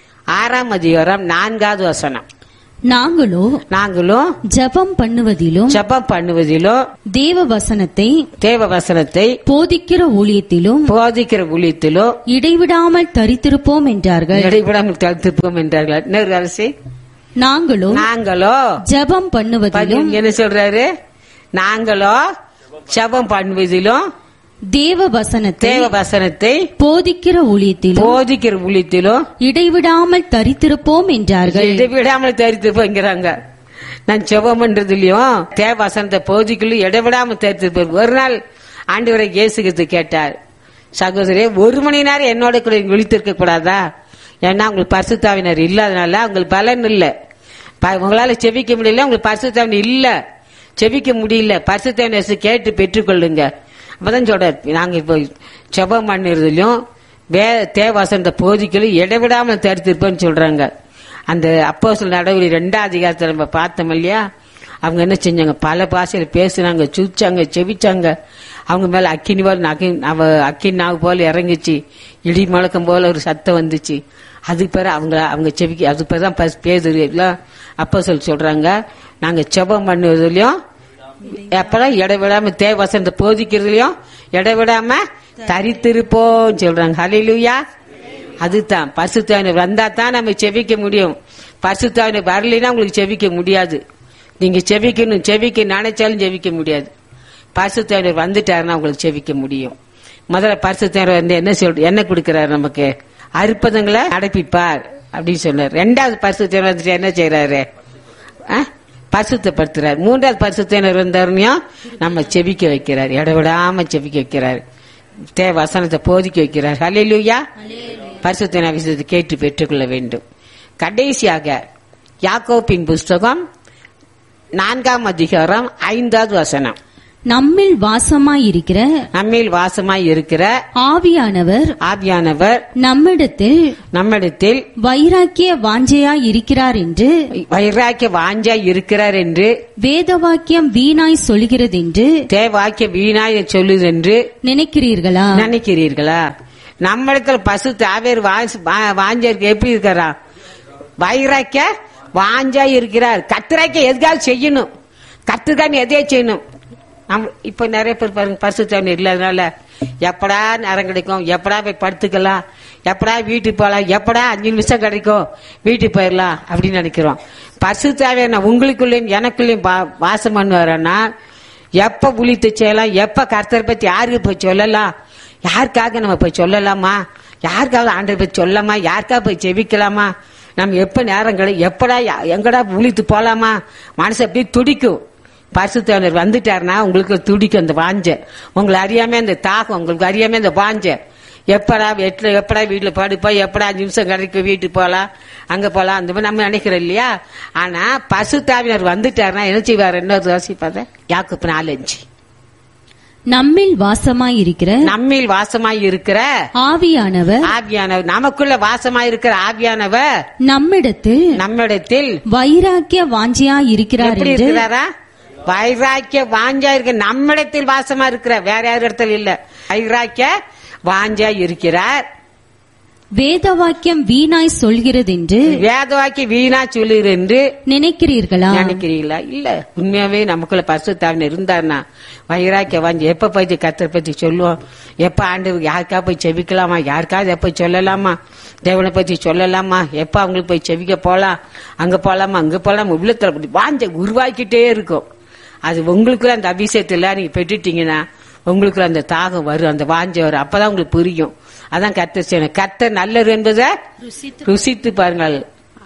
ஆறாம் அதிகாரம் நான்காவது வசனம் நாங்களோ நாங்களும் ஜெபம் பண்ணுவதிலும் ஜெபம் பண்ணுவதிலும் தேவ வசனத்தை தேவ வசனத்தை போதிக்கிற ஊழியத்திலும் போதிக்கிற ஊழியத்திலும் இடைவிடாமல் தரித்திருப்போம் என்றார்கள் இடைவிடாமல் தடுத்துப்போம் என்றார்கள் இன்னொரு அரசி நாங்களோ நாங்களோ ஜெபம் பண்ணுவதிலும் பாத்தீங்க என்ன சொல்றாரு நாங்களோ ஜெபம் பண்ணுவதிலும் தேவ வசனத்தை தேவ வசனத்தை போதிக்கிற ஊழியத்திலும் போதிக்கிற ஊழியத்திலும் இடைவிடாமல் தரித்திருப்போம் என்றார்கள் இடைவிடாமல் தரித்துப்போங்கிறாங்க நான் ஜெபம் பண்றதுலயும் தேவ வசனத்தை போதிக்கலும் இடைவிடாமல் தரித்துப்போம் ஒரு நாள் ஆண்டவரை இயேசுகிறது கேட்டார் சகோதரே ஒரு மணி நேரம் என்னோட கூட விழித்திருக்க கூடாதா ஏன்னா உங்களுக்கு பரிசுத்தாவினர் இல்லாதனால உங்களுக்கு பலன் இல்ல ப- உங்களால செபிக்க முடியல உங்களுக்கு பரிசுத்தாவினர் இல்ல செபிக்க முடியல பரிசுத்தாவினர் கேட்டு பெற்றுக்கொள்ளுங்க அப்பதான் சொல்றாரு நாங்க இப்போ செபம் பண்ணுறதுலயும் வே தேவாசனத்தை போதிக்கலும் இடைவிடாமல் தடுத்திருப்போம்னு சொல்றாங்க அந்த அப்போ சில நடவடிக்கை ரெண்டாம் அதிகாரத்தில் நம்ம பார்த்தோம் இல்லையா அவங்க என்ன செஞ்சாங்க பல பாஷையில பேசுனாங்க சுச்சாங்க செவிச்சாங்க அவங்க மேல அக்கினி போல நகை அவ அக்கினி நாவு போல இறங்குச்சு இடி முழக்கம் போல ஒரு சத்தம் வந்துச்சு அதுக்கு பிறகு அவங்க அவங்க செவிக்கு அதுக்கு பிறகு தான் பஸ் பேசுறது எல்லாம் அப்போ சொல்லி சொல்றாங்க நாங்க செபம் பண்ணுவதுலயும் அப்பதான் இடைவிடாம தேவசந்த போதிக்கிறதுலயும் இடைவிடாம தரித்திருப்போம் சொல்றாங்க ஹalleluya அதுதான் பரிசுத்தாவினர் வந்தா தான் நம்ம செவிக்க முடியும் பரிசுத்தாவினர் வரலைன்னா உங்களுக்கு செவிக்க முடியாது நீங்க செவிக்கணும் செவிக்க நினைச்சாலும் செவிக்க முடியாது பரிசுத்தாவினர் வந்துட்டாருன்னா உங்களுக்கு செவிக்க முடியும் முதல்ல பரிசுத்தாவினர் வந்து என்ன சொல் என்ன கொடுக்கிறாரு நமக்கு அற்புதங்களை நடப்பிப்பார் அப்படின்னு சொன்னார் ரெண்டாவது பரிசுத்தாவினர் வந்துட்டு என்ன செய்யறாரு ஆ? பரிசுத்தப்படுத்துறார் மூன்றாவது பரிசுத்தினர் வந்தாருனையும் நம்ம செபிக்க வைக்கிறார் இடவிடாம செபிக்க வைக்கிறார் தே வசனத்தை போதிக்க வைக்கிறார் ஹalleluya பரிசுத்தின விஷயத்தை கேட்டு பெற்றுக்கொள்ள வேண்டும் கடைசியாக யாக்கோப்பின் புஸ்தகம் நான்காம் அதிகாரம் ஐந்தாவது வசனம் நம்மில் வாசமாயிருக்கிற நம்மில் வாசமாய் இருக்கிற ஆவியானவர் ஆவியானவர் நம்மிடத்தில் நம்மிடத்தில் வைராக்கிய வாஞ்சையாய் இருக்கிறார் என்று வைராக்கிய வாஞ்சாய் இருக்கிறார் என்று வேதவாக்கியம் வீணாய் சொல்கிறதென்று தேவாக்கிய வீணாய் சொல்லுது என்று நினைக்கிறீர்களா நினைக்கிறீர்களா நம்மிடத்துல பசு தாவேர் வாஞ்ச இருக்கு எப்படி இருக்கிறா வைராக்கிய வாஞ்சா இருக்கிறார் கத்திராக்க எதுக்காக செய்யணும் கத்துக்கான எதையே செய்யணும் நம்ம இப்ப நிறைய பேர் பாருங்க பசு தண்ணி இல்லாதனால எப்படா நேரம் கிடைக்கும் எப்படா போய் படுத்துக்கலாம் எப்படா வீட்டுக்கு போகலாம் எப்படா அஞ்சு நிமிஷம் கிடைக்கும் வீட்டுக்கு போயிடலாம் அப்படின்னு நினைக்கிறோம் பசு தேவையான உங்களுக்குள்ளேயும் எனக்குள்ளேயும் வா- வாசம் பண்ணுவாரன்னா எப்ப புளித்து செய்யலாம் எப்ப கர்த்தரை பத்தி யாருக்கு போய் சொல்லலாம் யாருக்காக நம்ம போய் சொல்லலாமா யாருக்காவது ஆண்டரை பத்தி சொல்லலாமா யாருக்காக போய் ஜெபிக்கலாமா நம்ம எப்ப நேரம் கிடை எப்படா யா- எங்கடா புளித்து போலாமா மனசு அப்படியே துடிக்கும் பரிசுத்தவனர் வந்துட்டாருன்னா உங்களுக்கு துடிக்கும் அந்த வாஞ்ச உங்களை அறியாம அந்த தாகம் உங்களுக்கு அறியாம அந்த வாஞ்ச எப்படா எட்ல எப்படா வீட்டுல படுப்போம் எப்படா அஞ்சு நிமிஷம் கிடைக்கும் வீட்டுக்கு போலாம் அங்க போலாம் அந்த மாதிரி நம்ம நினைக்கிறோம் இல்லையா ஆனா பசுத்தாவினர் வந்துட்டாருன்னா என்ன செய்வார் என்ன யோசிப்பாத யாக்குப்பு நாலஞ்சு நம்மில் வாசமாயிருக்கிற நம்மில் வாசமாய் இருக்கிற ஆவியானவர் ஆவியானவர் நமக்குள்ள வாசமாய் இருக்கிற ஆவியானவர் நம்மிடத்தில் நம்மிடத்தில் வைராக்கிய வாஞ்சையாய் இருக்கிறார் எப்படி என்று இருக்கிறாரா வைராக்கிய வாஞ்சா இருக்க நம்மிடத்தில் வாசமா இருக்கிற வேற யார் இடத்துல இல்ல வைராக்கிய வாஞ்சா இருக்கிறார் வேதவாக்கியம் வீணாய் சொல்கிறதென்று வேதவாக்கி வீணா சொல்லுகிற என்று நினைக்கிறீர்களா நினைக்கிறீங்களா இல்ல உண்மையாவே நமக்குள்ள பரிசுத்தாவின் இருந்தாருன்னா வைராக்கிய வாஞ்சி எப்ப பத்தி கத்தரை பத்தி சொல்லுவோம் எப்ப ஆண்டு யாருக்கா போய் செவிக்கலாமா யாருக்காவது எப்ப சொல்லலாமா தேவனை பத்தி சொல்லலாமா எப்ப அவங்களுக்கு போய் செவிக்க போலாம் அங்க போலாமா அங்க போலாமா உள்ளத்துல அப்படி வாஞ்ச உருவாக்கிட்டே இருக்கும் அது உங்களுக்குள்ள அந்த அபிஷேகத்துல நீங்க பெற்றுட்டீங்கன்னா உங்களுக்குள்ள அந்த தாகம் வரும் அந்த வாஞ்ச வரும் அப்பதான் உங்களுக்கு புரியும் அதான் கத்தர் செய்யணும் கத்தர் நல்லது என்பதை ருசித்து பாருங்கள்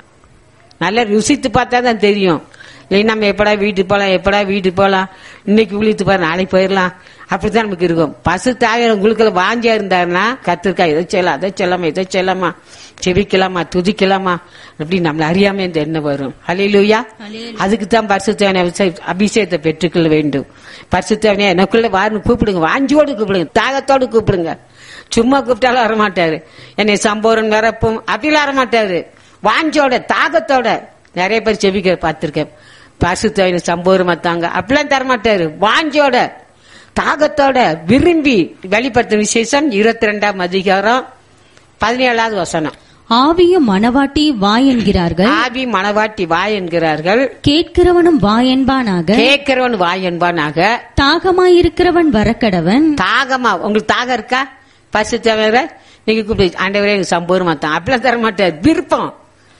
நல்லா ருசித்து பார்த்தா தான் தெரியும் இல்லை நம்ம எப்படா வீட்டுக்கு போகலாம் எப்படா வீட்டுக்கு போகலாம் இன்னைக்கு விழித்து பாரு நாளைக்கு போயிடலாம் அப்படித்தான் நமக்கு இருக்கும் பசு தாயர் உங்களுக்குள்ள வாஞ்சியா இருந்தாருன்னா கத்திருக்கா இதை செய்யலாம் அதை செல்லாமா இதை செல்லாமா செவிக்கலாமா துதிக்கலாமா அப்படி நம்மள அறியாம இந்த எண்ணம் வரும் ஹalleluya அதுக்கு தான் பரிசுத்தான அபிஷேகத்தை பெற்றுக்கொள்ள வேண்டும் பரிசுத்தாவனே எனக்குள்ள வாருன்னு கூப்பிடுங்க வாஞ்சியோடு கூப்பிடுங்க தாகத்தோடு கூப்பிடுங்க சும்மா கூப்பிட்டாலும் வரமாட்டாரு என்னை சம்போரன் வரப்பும் அப்படிலாம் வரமாட்டாரு வாஞ்சோட தாகத்தோட நிறைய பேர் செபிக்க பார்த்திருக்கேன் பரிசுத்தாவின சம்போரம் தாங்க அப்படிலாம் தரமாட்டாரு வாஞ்சோட தாகத்தோட விரும்பி வெளிப்படுத்தும் விசேஷம் இருபத்தி ரெண்டாம் அதிகாரம் பதினேழாவது வசனம் ஆவியும் மனவாட்டி வா என்கிறார்கள் ஆவி மணவாட்டி வாய் என்கிறார்கள் கேட்கிறவனும் வா என்பானாக கேட்கிறவன் வாய் என்பானாக தாகமாயிருக்கிறவன் வரக்கடவன் தாகமா உங்களுக்கு தாகம் இருக்கா பசு தேவையான நீங்க கூப்பிட்டு ஆண்டவரே எனக்கு சம்போரம் தான் அப்படிலாம் தர மாட்டார் விருப்பம்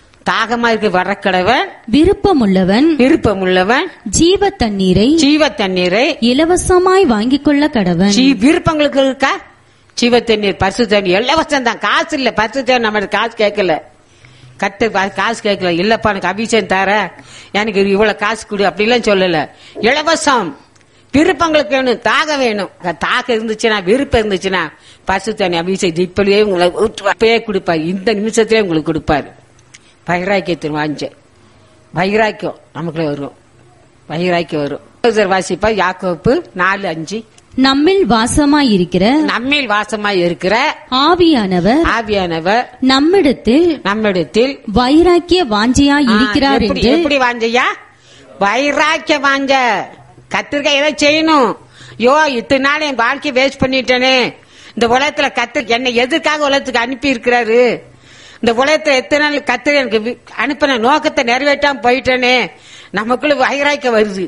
தாகமா இருக்க வரக்கடவன் விருப்பமுள்ளவன் விருப்பம் உள்ளவன் ஜீவ தண்ணீரை ஜீவ தண்ணீரை இலவசமாய் வாங்கிக் கொள்ள கடவன் ஜீ விருப்பங்களுக்கு இருக்கா ஜீவ தண்ணீர் பசு தண்ணீர் இலவசம் தான் காசு இல்ல பசு தண்ணீர் நம்ம காசு கேட்கல கட்டு பா- காசு கேட்கல இல்லப்பா எனக்கு அபிஷேகம் தர எனக்கு இவ்வளவு காசு கொடு அப்படிலாம் சொல்லல இலவசம் விருப்பங்களுக்கு வேணும் தாகம் வேணும் தாகம் இருந்துச்சுன்னா விருப்பம் இருந்துச்சுன்னா பசு தண்ணி அபிஷேகம் இப்படியே உங்களை ஊற்றுவா- அப்பயே கொடுப்பாரு இந்த நிமிஷத்திலே உங்களுக்கு கொடுப்பாரு வைராக்கியத்தின் வாஞ்ச வைராக்கியம் நமக்குள்ள வரும் வைராக்கியம் வரும் சகோதரர் வாசிப்பா யாக்கோப்பு நாலு அஞ்சு நம்மில் வாசமாயிருக்கிற நம்மில் வாசமாய் இருக்கிற ஆவியானவர் ஆவியானவர் நம்மிடத்தில் நம்மிடத்தில் வைராக்கிய வாஞ்சையாய் இருக்கிறார் எப்படி என்று எப்படி வாஞ்சையா வைராக்கிய வாஞ்ச கத்திரிக்காய் ஏதோ செய்யணும் யோ இத்தனை நாள் என் வாழ்க்கையை வேஸ்ட் பண்ணிட்டேனே இந்த உலகத்துல கத்து என்னை எதுக்காக உலகத்துக்கு அனுப்பி இருக்கிறாரு இந்த உலகத்துல எத்தனை நாள் கத்திர எனக்கு வி- அனுப்பின நோக்கத்தை நிறைவேற்றாம போயிட்டேனே நமக்குள்ள வைராக்கியம் வருது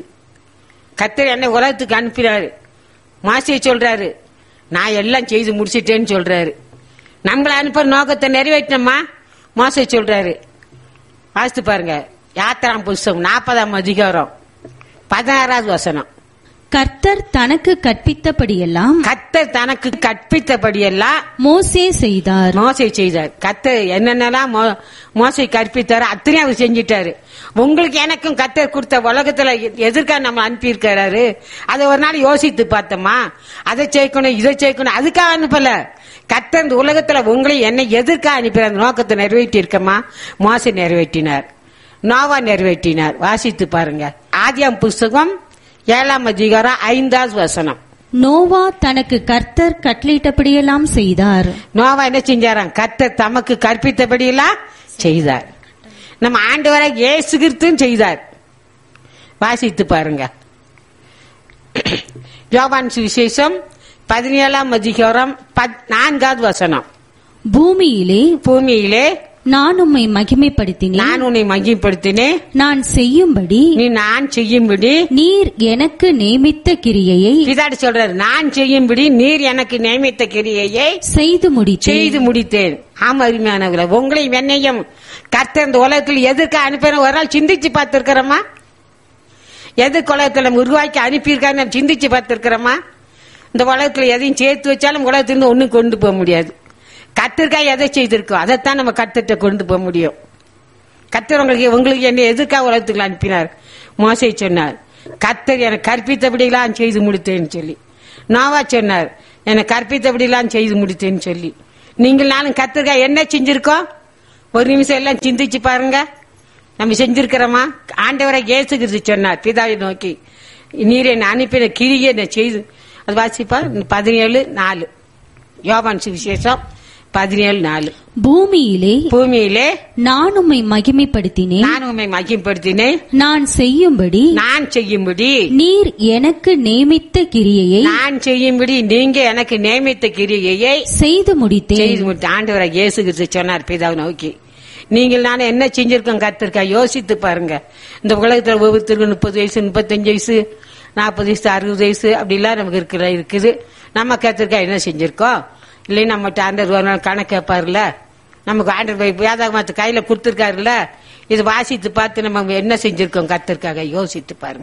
கத்தர் என்னை உலகத்துக்கு அனுப்பினாரு மாசிய சொல்றாரு நான் எல்லாம் செய்து முடிச்சிட்டேன்னு சொல்றாரு நம்மள அனுப்புற நோக்கத்தை நிறைவேற்றினோமா மாசை சொல்றாரு வாசித்து பாருங்க யாத்திராம் புஸ்தகம் நாற்பதாம் அதிகாரம் பதினாறாவது வசனம் கர்த்தர் தனக்கு கற்பித்தபடியெல்லாம் கத்தர் தனக்கு கற்பித்தபடியெல்லாம் மோசே செய்தார் மோசை செய்தார் கத்தர் என்னென்னலாம் மோ- மோசை கற்பித்தாரு அத்தனையும் அவர் செஞ்சிட்டாரு உங்களுக்கு எனக்கும் கத்தர் கொடுத்த உலகத்துல எ- எதற்காக நம்ம அனுப்பியிருக்கிறாரு அதை ஒரு நாள் யோசித்து பார்த்தோமா அதை சேர்க்கணும் இதை சேர்க்கணும் அதுக்காக அனுப்பல கத்தர் இந்த உலகத்துல உங்களை என்னை எதற்காக அனுப்பி அந்த நோக்கத்தை நிறைவேற்றி இருக்கமா மோசை நிறைவேற்றினார் நோவா நிறைவேற்றினார் வாசித்து பாருங்க ஆதியாம் புஸ்தகம் ஏழாம் அதிகாரம் ஐந்தாவது வசனம் நோவா தனக்கு கர்த்தர் கட்டளையிட்டபடியெல்லாம் செய்தார் நோவா என்ன செஞ்சாராம் கர்த்தர் தமக்கு கற்பித்தபடியெல்லாம் செய்தார் நம்ம ஆண்டவரை இயேசு கிறிஸ்துவும் செய்தார் வாசித்து பாருங்க யோவான் சுவிசேஷம் பதினேழாம் அதிகாரம் பத்- நான்காவது வசனம் பூமியிலே பூமியிலே நான் உம்மை மகிமைப்படுத்தினேன் நான் உன்னை மகிப்படுத்தினேன் நான் செய்யும்படி நீ நான் செய்யும்படி நீர் எனக்கு நியமித்த கிரியையை பிதாடி சொல்றாரு நான் செய்யும்படி நீர் எனக்கு நியமித்த கிரியையை செய்து முடித்தேன் செய்து முடித்தேன் ஆமா அருமையானவர்களே உங்களை என்னையும் கர்த்தர் இந்த உலகத்தில் எதற்கு அனுப்பின ஒரு நாள் சிந்திச்சு பார்த்திருக்கிறோமா எதுக்கு உலகத்தில் நம்ம உருவாக்கி அனுப்பியிருக்காரு நம்ம சிந்திச்சு பார்த்திருக்கிறோமா இந்த உலகத்துல எதையும் சேர்த்து வச்சாலும் உலகத்திலிருந்து ஒண்ணும் கொண்டு போக முடியாது கத்திற்காக எதை செய்திருக்கோம் அதைத்தான் நம்ம கத்திட்ட கொண்டு போக முடியும் கத்தர் உங்களுக்கு உங்களுக்கு என்ன எதுக்காக உலகத்துக்கு அனுப்பினார் மோசை சொன்னார் கத்தர் எனக்கு கற்பித்தபடிலாம் செய்து முடித்தேன்னு சொல்லி நாவா சொன்னார் எனக்கு கற்பித்தபடிலாம் செய்து முடித்தேன்னு சொல்லி நீங்கள் நானும் கத்திரிக்கா என்ன செஞ்சிருக்கோம் ஒரு நிமிஷம் எல்லாம் சிந்திச்சு பாருங்க நம்ம செஞ்சிருக்கிறோமா ஆண்டவரை இயேசுகிறது சொன்னார் பிதாவை நோக்கி நீர் என்னை அனுப்பின கிரியை என்னை செய்து அது வாசிப்பா பதினேழு நாலு யோவான் சுவிசேஷம் பதினேழு நாலு பூமியிலே பூமியிலே நான் உம்மை மகிமைப்படுத்தினேன் நான் உண்மை மகிப்படுத்தினேன் நான் செய்யும்படி நான் செய்யும்படி நீர் எனக்கு நியமித்த கிரியையை நான் செய்யும்படி நீங்க எனக்கு நியமித்த கிரியையை செய்து முடித்தேன் செய்து முடித்து ஆண்டவரை இயேசு கிறிஸ்து சொன்னார் பிதாவை நோக்கி நீங்கள் நானும் என்ன செஞ்சிருக்கோம் கத்திருக்கா யோசித்து பாருங்க இந்த உலகத்துல ஒவ்வொருத்தருக்கும் முப்பது வயசு முப்பத்தஞ்சு வயசு நாற்பது வயசு அறுபது வயசு அப்படிலாம் நமக்கு இருக்கிற இருக்குது நம்ம கத்திருக்கா என்ன செஞ்சிருக்கோம் இல்லை நம்மகிட்ட ஆண்டர் ஒரு நாள் கணக்கு கேட்பாருல நமக்கு ஆண்டர் போய் வேதாகமத்து கையில கொடுத்துருக்காருல்ல இது வாசித்து பார்த்து நம்ம என்ன செஞ்சிருக்கோம் கத்திருக்காக யோசித்து பாருங்க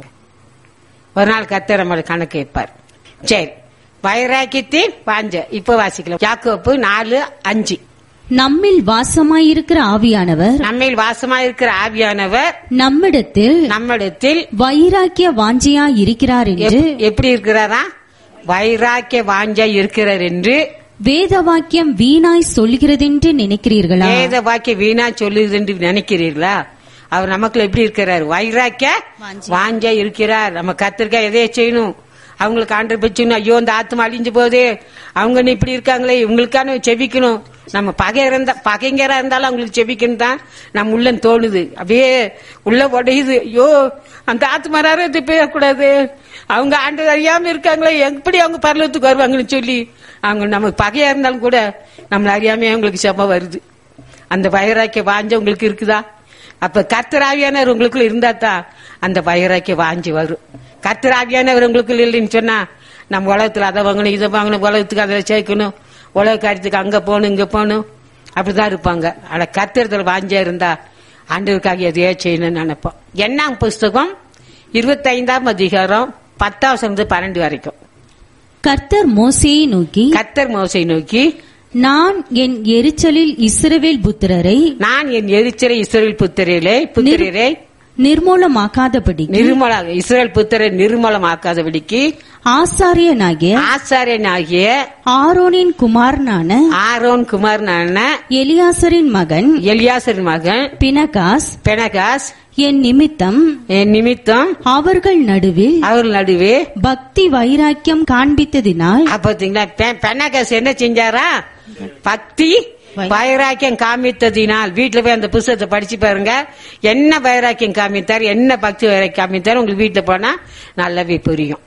ஒரு நாள் கத்தர் நம்மளோட கணக்கு கேட்பார் சரி வைராக்கியத்தின் வாஞ்ச இப்ப வாசிக்கலாம் யாக்கோப்பு நாலு அஞ்சு நம்மில் வாசமாயிருக்கிற ஆவியானவர் நம்மில் வாசமா இருக்கிற ஆவியானவர் நம்மிடத்தில் நம்மிடத்தில் வைராக்கிய வாஞ்சியா இருக்கிறார் என்று எப்- எப்படி இருக்கிறாரா வைராக்கிய வாஞ்சா இருக்கிறார் என்று வேத வாக்கியம் வீணாய் சொல்கிறதென்று நினைக்கிறீர்களா வேத வாக்கிய வீணா சொல்லுது என்று நினைக்கிறீர்களா அவர் நமக்குள்ள எப்படி இருக்கிறார் வைராக்கிய வாஞ்சா இருக்கிறார் நம்ம கத்திரிக்கா எதைய செய்யணும் அவங்களுக்கு ஆண்டு பெச்சணும் ஐயோ இந்த ஆத்மா அழிஞ்சு போகுது அவங்க இன்னும் இப்படி இருக்காங்களே இவங்களுக்கான செபிக்கணும் நம்ம பகை இருந்தா பகைங்கரா இருந்தாலும் அவங்களுக்கு செபிக்கணும் தான் நம்ம உள்ள தோணுது அப்படியே உள்ள உடையுது ஐயோ அந்த ஆத்மாரார இது பேசக்கூடாது அவங்க ஆண்டு அறியாம இருக்காங்களே எப்படி அவங்க பரலத்துக்கு வருவாங்கன்னு சொல்லி அவங்க நமக்கு பகையா இருந்தாலும் கூட நம்மள அறியாம அவங்களுக்கு செம வருது அந்த வைராக்கிய வாஞ்ச உங்களுக்கு இருக்குதா அப்ப கர்த்தராவியானவர் உங்களுக்குள்ள இருந்தா தான் அந்த வைராக்கிய வாஞ்சி வரும் கர்த்தராவியானவர் உங்களுக்குள்ள இல்லைன்னு சொன்னா நம்ம உலகத்துல அதை வாங்கணும் இதை வாங்கணும் உலகத்துக்கு அதை சேர்க்கணும் உலக காரியத்துக்கு அங்க போகணும் இங்க போகணும் அப்படிதான் இருப்பாங்க ஆனா கத்திரத்துல வாஞ்சா இருந்தா ஆண்டவருக்காக எதையோ செய்யணும்னு நினைப்போம் என்ன புஸ்தகம் இருபத்தைந்தாம் அதிகாரம் பத்தாம் பன்னெண்டு வரைக்கும் கர்த்தர் மோசேயை நோக்கி கத்தர் மோசை நோக்கி நான் என் எரிச்சலில் இஸ்ரவேல் புத்திரரை நான் என் எரிச்சலை இஸ்ரேல் புத்திரே புத்திரரை நிர்மூலமாக்காதபடி நிர்மல இஸ்ரேல் புத்திரை நிர்மலமாக்காதபடிக்கு ஆசாரியனாகிய ஆசாரியனாகிய ஆரோனின் குமாரனான ஆரோன் குமாரனான எலியாசரின் மகன் எலியாசரின் மகன் பினகாஸ் பெனகாஸ் என் நிமித்தம் என் நிமித்தம் அவர்கள் நடுவில் அவர் நடுவே பக்தி வைராக்கியம் காண்பித்ததினால் பாத்தீங்களா பெனகாஸ் என்ன செஞ்சாரா பக்தி வைராக்கியம் காமித்ததினால் வீட்டுல போய் அந்த புஸ்தகத்தை படிச்சு பாருங்க என்ன வைராக்கியம் காமித்தார் என்ன பக்தி வைராக்கியம் காமித்தார் உங்களுக்கு வீட்டுல போனா நல்லாவே புரியும்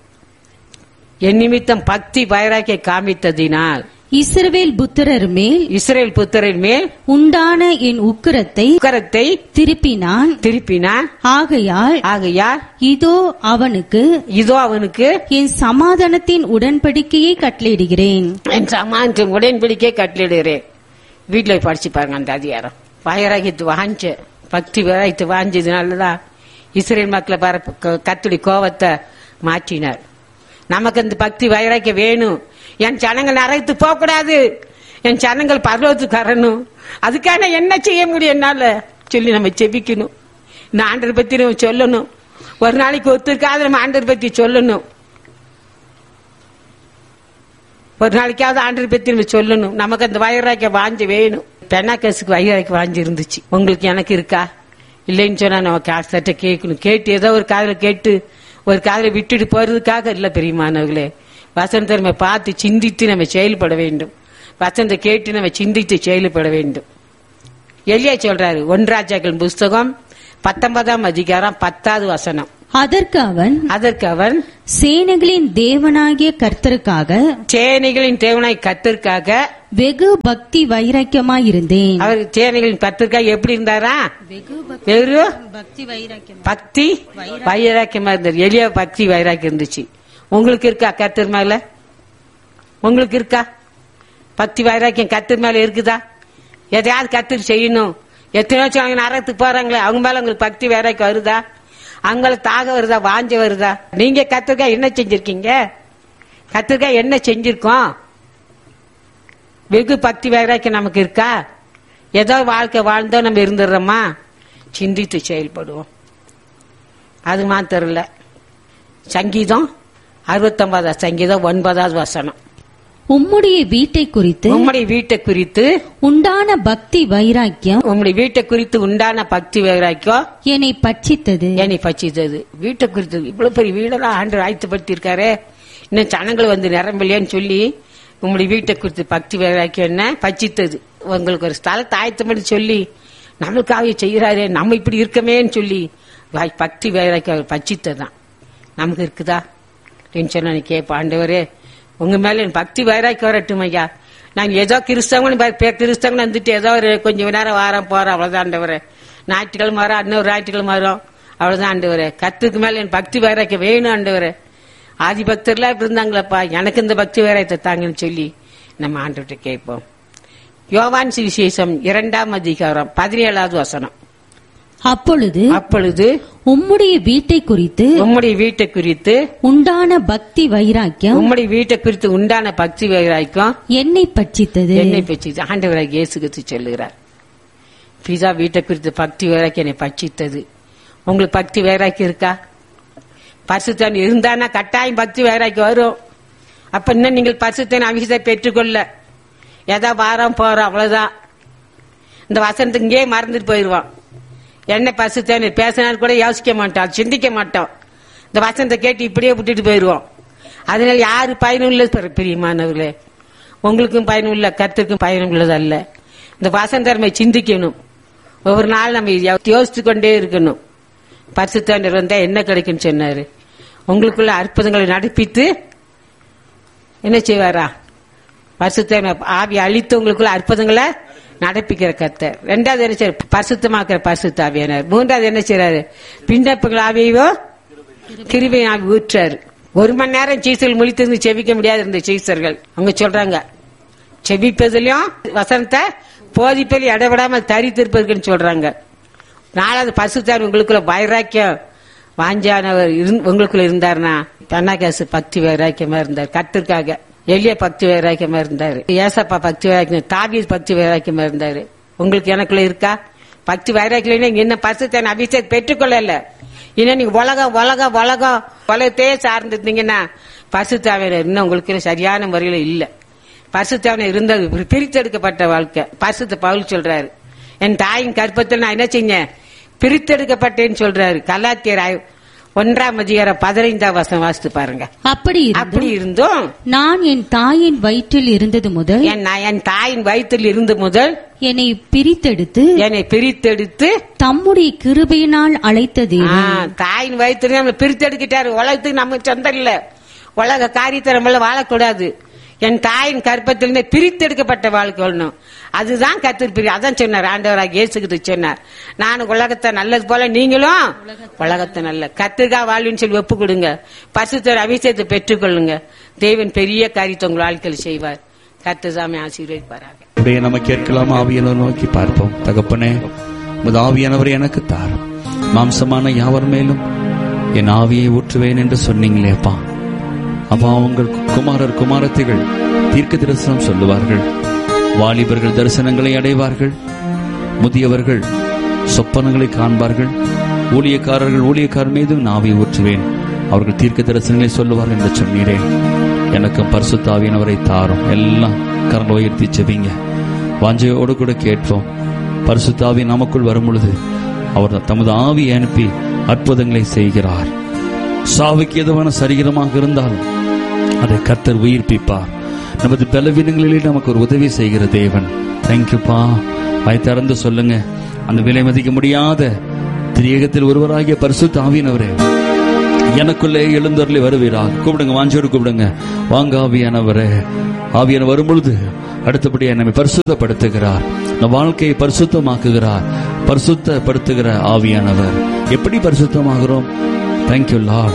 என் நிமித்தம் பக்தி வைராக்கியம் காமித்ததினால் இஸ்ரவேல் புத்திரர் மேல் இஸ்ரேல் புத்திரின் மேல் உண்டான என் உக்கிரத்தை உக்கரத்தை திருப்பினான் திருப்பினான் ஆகையால் ஆகையால் இதோ அவனுக்கு இதோ அவனுக்கு என் சமாதானத்தின் உடன்படிக்கையை கட்டளையிடுகிறேன் என் சமானத்தின் உடன்படிக்கை கட்டளிடுகிறேன் வீட்டுல போய் படிச்சு பாருங்க அந்த அதிகாரம் வைராகியத்து வாஞ்ச பக்தி வைராகியத்து வாஞ்சதுனாலதான் இஸ்ரேல் மக்களை பார கத்துடி கோவத்தை மாற்றினார் நமக்கு அந்த பக்தி வைராக்கியம் வேணும் என் ஜனங்கள் நரகத்து போக கூடாது என் ஜனங்கள் பர்வத்துக்கு வரணும் அதுக்கான என்ன செய்ய முடியும் என்னால சொல்லி நம்ம செபிக்கணும் இந்த ஆண்டரை பத்தி நம்ம சொல்லணும் ஒரு நாளைக்கு ஒத்துருக்காது நம்ம ஆண்டரை பத்தி சொல்லணும் ஒரு நாளைக்காவது ஆண்டரை பத்தி நம்ம சொல்லணும் நமக்கு அந்த வயிறாக்க வாஞ்சி வேணும் பெண்ணாக்கசுக்கு வயிறாக்க வாஞ்சி இருந்துச்சு உங்களுக்கு எனக்கு இருக்கா இல்லைன்னு சொன்னா நம்ம காசட்ட கேட்கணும் கேட்டு ஏதோ ஒரு காதுல கேட்டு ஒரு காதலை விட்டுட்டு போறதுக்காக இல்ல பெரியமானவர்களே வசனத்தை நம்ம பார்த்து சிந்தித்து நம்ம செயல்பட வேண்டும் வசனத்தை கேட்டு நம்ம சிந்தித்து செயல்பட வேண்டும் எலியா சொல்றாரு ஒன்றாஜாக்கள் புஸ்தகம் பத்தொன்பதாம் அதிகாரம் பத்தாவது வசனம் அதற்கு அவன் அதற்கு அவன் சேனைகளின் தேவனாகிய கர்த்தருக்காக சேனைகளின் தேவனாய் கத்திற்காக வெகு பக்தி வைராக்கியமாயிருந்தேன் அவர் சேனைகளின் கத்திற்காக எப்படி இருந்தாரா வெறும் பக்தி வைராக்கியம் பக்தி வைராக்கியமா இருந்தார் எளிய பக்தி வைராக்கியம் இருந்துச்சு உங்களுக்கு இருக்கா கத்தர் மேல உங்களுக்கு இருக்கா பக்தி வைராக்கியம் கத்தர் மேல இருக்குதா எதையாவது கத்தர் செய்யணும் எத்தனையோ வருஷம் அவங்க நரகத்துக்கு போறாங்களே அவங்க மேல உங்களுக்கு பக்தி வைராக்கியம் வருதா அவங்கள தாக வருதா வாஞ்ச வருதா நீங்க கத்திரிக்கா என்ன செஞ்சிருக்கீங்க கத்திரிக்கா என்ன செஞ்சிருக்கோம் வெகு பக்தி வைராக்கியம் நமக்கு இருக்கா ஏதோ வாழ்க்கை வாழ்ந்தோ நம்ம இருந்துடுறோமா சிந்தித்து செயல்படுவோம் அது மாத்திரம் இல்ல சங்கீதம் அறுபத்தொன்பதாவது சங்கீதம் ஒன்பதாவது வசனம் உம்முடைய வீட்டை குறித்து உம்முடைய வீட்டை குறித்து உண்டான பக்தி வைராக்கியம் உம்முடைய வீட்டை குறித்து உண்டான பக்தி வைராக்கியம் என்னை பட்சித்தது என்னை பச்சித்தது வீட்டை குறித்து இவ்வளவு பெரிய வீடெல்லாம் ஆண்டு ஆயத்தப்படுத்தி இருக்காரு இன்னும் ஜனங்கள் வந்து நிரம்பலையேன்னு சொல்லி உங்களுடைய வீட்டை குறித்து பக்தி வைராக்கியம் என்ன பச்சித்தது உங்களுக்கு ஒரு ஸ்தலத்தை ஆயத்தம் பண்ணி சொல்லி நம்மளுக்காக செய்யறாரே நம்ம இப்படி இருக்கமேன்னு சொல்லி வாய் பக்தி வைராக்கியம் பச்சித்ததான் நமக்கு இருக்குதா அப்படின்னு சொன்னா நீ கேட்ப ஆண்டவரே உங்க மேல என் பக்தி வைராக்கி வரட்டும் ஐயா நான் ஏதோ கிறிஸ்தவங்க கிறிஸ்தவங்க வந்துட்டு ஏதோ ஒரு கொஞ்சம் நேரம் வாரம் போறோம் அவ்வளவுதான் ஆண்டவரே ஞாயிற்றுக்கிழமை வரோம் இன்னொரு ஞாயிற்றுக்கிழமை வரோம் அவ்வளவுதான் ஆண்டவரே கத்துக்கு மேல என் பக்தி வைராக்கி வேணும் ஆண்டவரே ஆதி பக்தர்லாம் இப்படி இருந்தாங்களப்பா எனக்கு இந்த பக்தி வைராயத்தை தாங்கன்னு சொல்லி நம்ம ஆண்டவர்கிட்ட கேட்போம் யோவான் சுவிசேஷம் இரண்டாம் அதிகாரம் பதினேழாவது வசனம் அப்பொழுது அப்பொழுது உம்முடைய வீட்டை குறித்து உம்முடைய வீட்டை குறித்து உண்டான பக்தி வைராக்கியம் உம்முடைய வீட்டை குறித்து உண்டான பக்தி வைராக்கியம் என்னை பட்சித்தது என்னை பற்றி ஆண்டவராக இயேசு கிறிஸ்து சொல்லுகிறார் பிதா வீட்டை குறித்து பக்தி வைராக்கி என்னை பட்சித்தது உங்களுக்கு பக்தி வைராக்கி இருக்கா பரிசுத்தன் இருந்தானா கட்டாயம் பக்தி வைராக்கி வரும் அப்ப இன்னும் நீங்கள் பரிசுத்தன் அபிஷேகத்தை பெற்றுக்கொள்ள ஏதோ வாரம் போறோம் அவ்வளவுதான் இந்த வசனத்துக்கு இங்கேயே மறந்துட்டு போயிடுவான் என்ன பரிசுத்தன் பேசினாலும் கூட யோசிக்க மாட்டோம் சிந்திக்க மாட்டோம் இந்த வசனத்தை கேட்டு இப்படியே விட்டுட்டு போயிடுவோம் அதனால யாரு பயனுள்ள பிரியமானவர்களே உங்களுக்கும் பயனுள்ள கத்துக்கும் பயனுள்ளது அல்ல இந்த வசந்தர்மை சிந்திக்கணும் ஒவ்வொரு நாள் நம்ம யோசித்து கொண்டே இருக்கணும் பரிசுத்தாண்டர் வந்தா என்ன கிடைக்கும்னு சொன்னாரு உங்களுக்குள்ள அற்புதங்களை நடப்பித்து என்ன செய்வாரா பரிசுத்த ஆவி அழித்து உங்களுக்குள்ள அற்புதங்களை நடப்பிக்கிற கத்தர் ரெண்டாவது என்ன செய்ய பரிசுத்தமாக்குற பரிசுத்த ஆவியானார் மூன்றாவது என்ன செய்யறாரு பின்னப்புகள் ஆவியோ கிருபை ஆவி ஊற்றாரு ஒரு மணி நேரம் சீசர்கள் முழித்திருந்து செவிக்க முடியாது இருந்த சீசர்கள் அவங்க சொல்றாங்க செவிப்பதிலையும் வசனத்தை போதிப்பதில் இடவிடாமல் தரித்திருப்பதுன்னு சொல்றாங்க நாலாவது பசுத்தார் உங்களுக்குள்ள வைராக்கியம் வாஞ்சானவர் உங்களுக்குள்ள இருந்தாருன்னா பெண்ணாகாசு பக்தி வைராக்கியமா இருந்தார் கத்திற்காக எளிய பக்தி வைராக்கியமா இருந்தாரு ஏசப்பா பக்தி வைராக்கியம் தாவி பக்தி வைராக்கியமா இருந்தாரு உங்களுக்கு எனக்குள்ள இருக்கா பக்தி வைராக்கியம் இங்க என்ன பசுத்தன் அபிஷேக் பெற்றுக்கொள்ளல இன்னும் நீங்க உலகம் உலகம் உலகம் உலகத்தையே சார்ந்திருந்தீங்கன்னா பசுத்தாவினர் இன்னும் உங்களுக்கு சரியான முறையில இல்ல பசுத்தாவினர் இருந்தது பிரித்தெடுக்கப்பட்ட வாழ்க்கை பசுத்த பவுல் சொல்றாரு என் தாயின் கற்பத்தில் நான் என்ன செஞ்சேன் பிரித்தெடுக்கப்பட்டேன்னு சொல்றாரு கலாத்தியர் ஒன்றாம் அதிகாரம் பதினைந்தாம் வசனம் வாசித்து பாருங்க அப்படி இருந்தும் அப்படி இருந்தும் நான் என் தாயின் வயிற்றில் இருந்தது முதல் என் நான் என் தாயின் வயிற்றில் இருந்து முதல் என்னை பிரித்தெடுத்து என்னை பிரித்தெடுத்து தம்முடைய கிருபையினால் அழைத்ததே ஆ, தாயின் வயிற்றுல நம்மளை பிரித்தெடுக்கிட்டாரு உலகத்துக்கு நமக்கு சொந்தம் இல்ல உலக காரியத்தை நம்மள வாழக்கூடாது என் தாயின் கற்பத்திலிருந்து பிரித்தெடுக்கப்பட்ட வாழ்க்கை வாழணும் அதுதான் கத்திரி பிரி அதான் சொன்னார் ஆண்டவராக இயேசுக்கு சொன்னார் நான் உலகத்தை நல்லது போல நீங்களும் உலகத்தை நல்ல கத்திரிக்கா வாழ்வின்னு சொல்லி ஒப்பு கொடுங்க பசுத்தர் அபிஷேகத்தை பெற்றுக்கொள்ளுங்க தேவன் பெரிய காரியத்தை உங்கள் வாழ்க்கையில் செய்வார் கத்துதாமே ஆசீர்வதிப்பாராக அப்படியே நம்ம கேட்கலாம் ஆவியனவர் நோக்கி பார்ப்போம் தகப்பனே உமது ஆவியானவர் எனக்கு தாரும் மாம்சமான யாவர் மேலும் என் ஆவியை ஊற்றுவேன் என்று சொன்னீங்களேப்பா அப்பா உங்கள் குமாரர் குமாரத்திகள் தீர்க்க தரிசனம் சொல்லுவார்கள் வாலிபர்கள் தரிசனங்களை அடைவார்கள் முதியவர்கள் சொப்பனங்களை காண்பார்கள் ஊழியக்காரர்கள் ஊழியக்காரர் மீது நாவை ஊற்றுவேன் அவர்கள் தீர்க்க தரிசனங்களை சொல்லுவார்கள் என்று சொன்னீரே எனக்கும் பரிசுத்தாவியனவரை தாரும் எல்லாம் கரங்களை உயர்த்தி செவிங்க வாஞ்சையோடு கூட கேட்போம் பரிசுத்தாவி நமக்குள் வரும் பொழுது அவர் தமது ஆவியை அனுப்பி அற்புதங்களை செய்கிறார் சாவுக்கு எதுவான சரீரமாக இருந்தாலும் அதை கர்த்தர் உயிர்ப்பிப்பார் நமது பலவீனங்களிலே நமக்கு ஒரு உதவி செய்கிற தேவன் தேங்க்யூப்பா வாய் திறந்து சொல்லுங்க அந்த விலை மதிக்க முடியாத திரியகத்தில் ஒருவராகிய பரிசுத்த ஆவியினவரே எனக்குள்ளே எழுந்தருளி வருவீராக கூப்பிடுங்க வாஞ்சோடு கூப்பிடுங்க வாங்க ஆவியானவரே ஆவியான வரும்பொழுது அடுத்தபடியாக நம்மை பரிசுத்தப்படுத்துகிறார் நம் வாழ்க்கையை பரிசுத்தமாக்குகிறார் பரிசுத்தப்படுத்துகிற ஆவியானவர் எப்படி பரிசுத்தமாகிறோம் தேங்க்யூ லார்ட்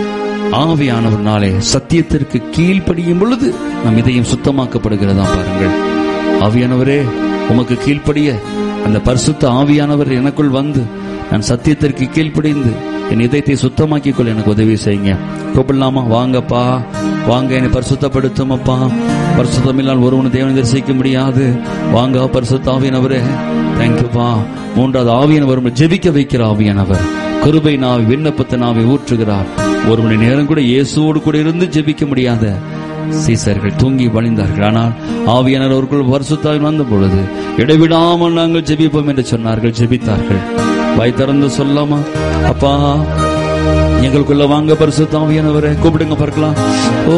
ஆவியானவர்னாலே சத்தியத்திற்கு கீழ்ப்படியும் பொழுது நம் இதயம் சுத்தமாக்கப்படுகிறதா பாருங்கள் ஆவியானவரே உமக்கு கீழ்ப்படிய அந்த பரிசுத்த ஆவியானவர் எனக்குள் வந்து நான் சத்தியத்திற்கு கீழ்ப்படிந்து என் இதயத்தை சுத்தமாக்கிக் கொள்ள எனக்கு உதவி செய்யுங்க கூப்பிடலாமா வாங்கப்பா வாங்க என்னை பரிசுத்தப்படுத்தும் அப்பா பரிசுத்தமில்லால் ஒருவனு தேவனை தரிசிக்க முடியாது வாங்க பரிசுத்த ஆவியானவரே தேங்க்யூப்பா மூன்றாவது ஆவியானவர் உம்மை ஜெபிக்க வைக்கிற ஆவியானவர் கிருபை நாவி விண்ணப்பத்தை நாவி ஊற்றுகிறார் ஒரு மணி நேரம் கூட இயேசுவோடு கூட இருந்து ஜெபிக்க முடியாத சீசர்கள் தூங்கி வழிந்தார்கள் ஆனால் ஆவியானவர் அவர்கள் வருஷத்தால் வந்த பொழுது இடைவிடாமல் நாங்கள் ஜெபிப்போம் என்று சொன்னார்கள் ஜெபித்தார்கள் வாய் திறந்து சொல்லாமா அப்பா எங்களுக்குள்ள வாங்க பரிசுத்தாவியானவரே கூப்பிடுங்க பார்க்கலாம் ஓ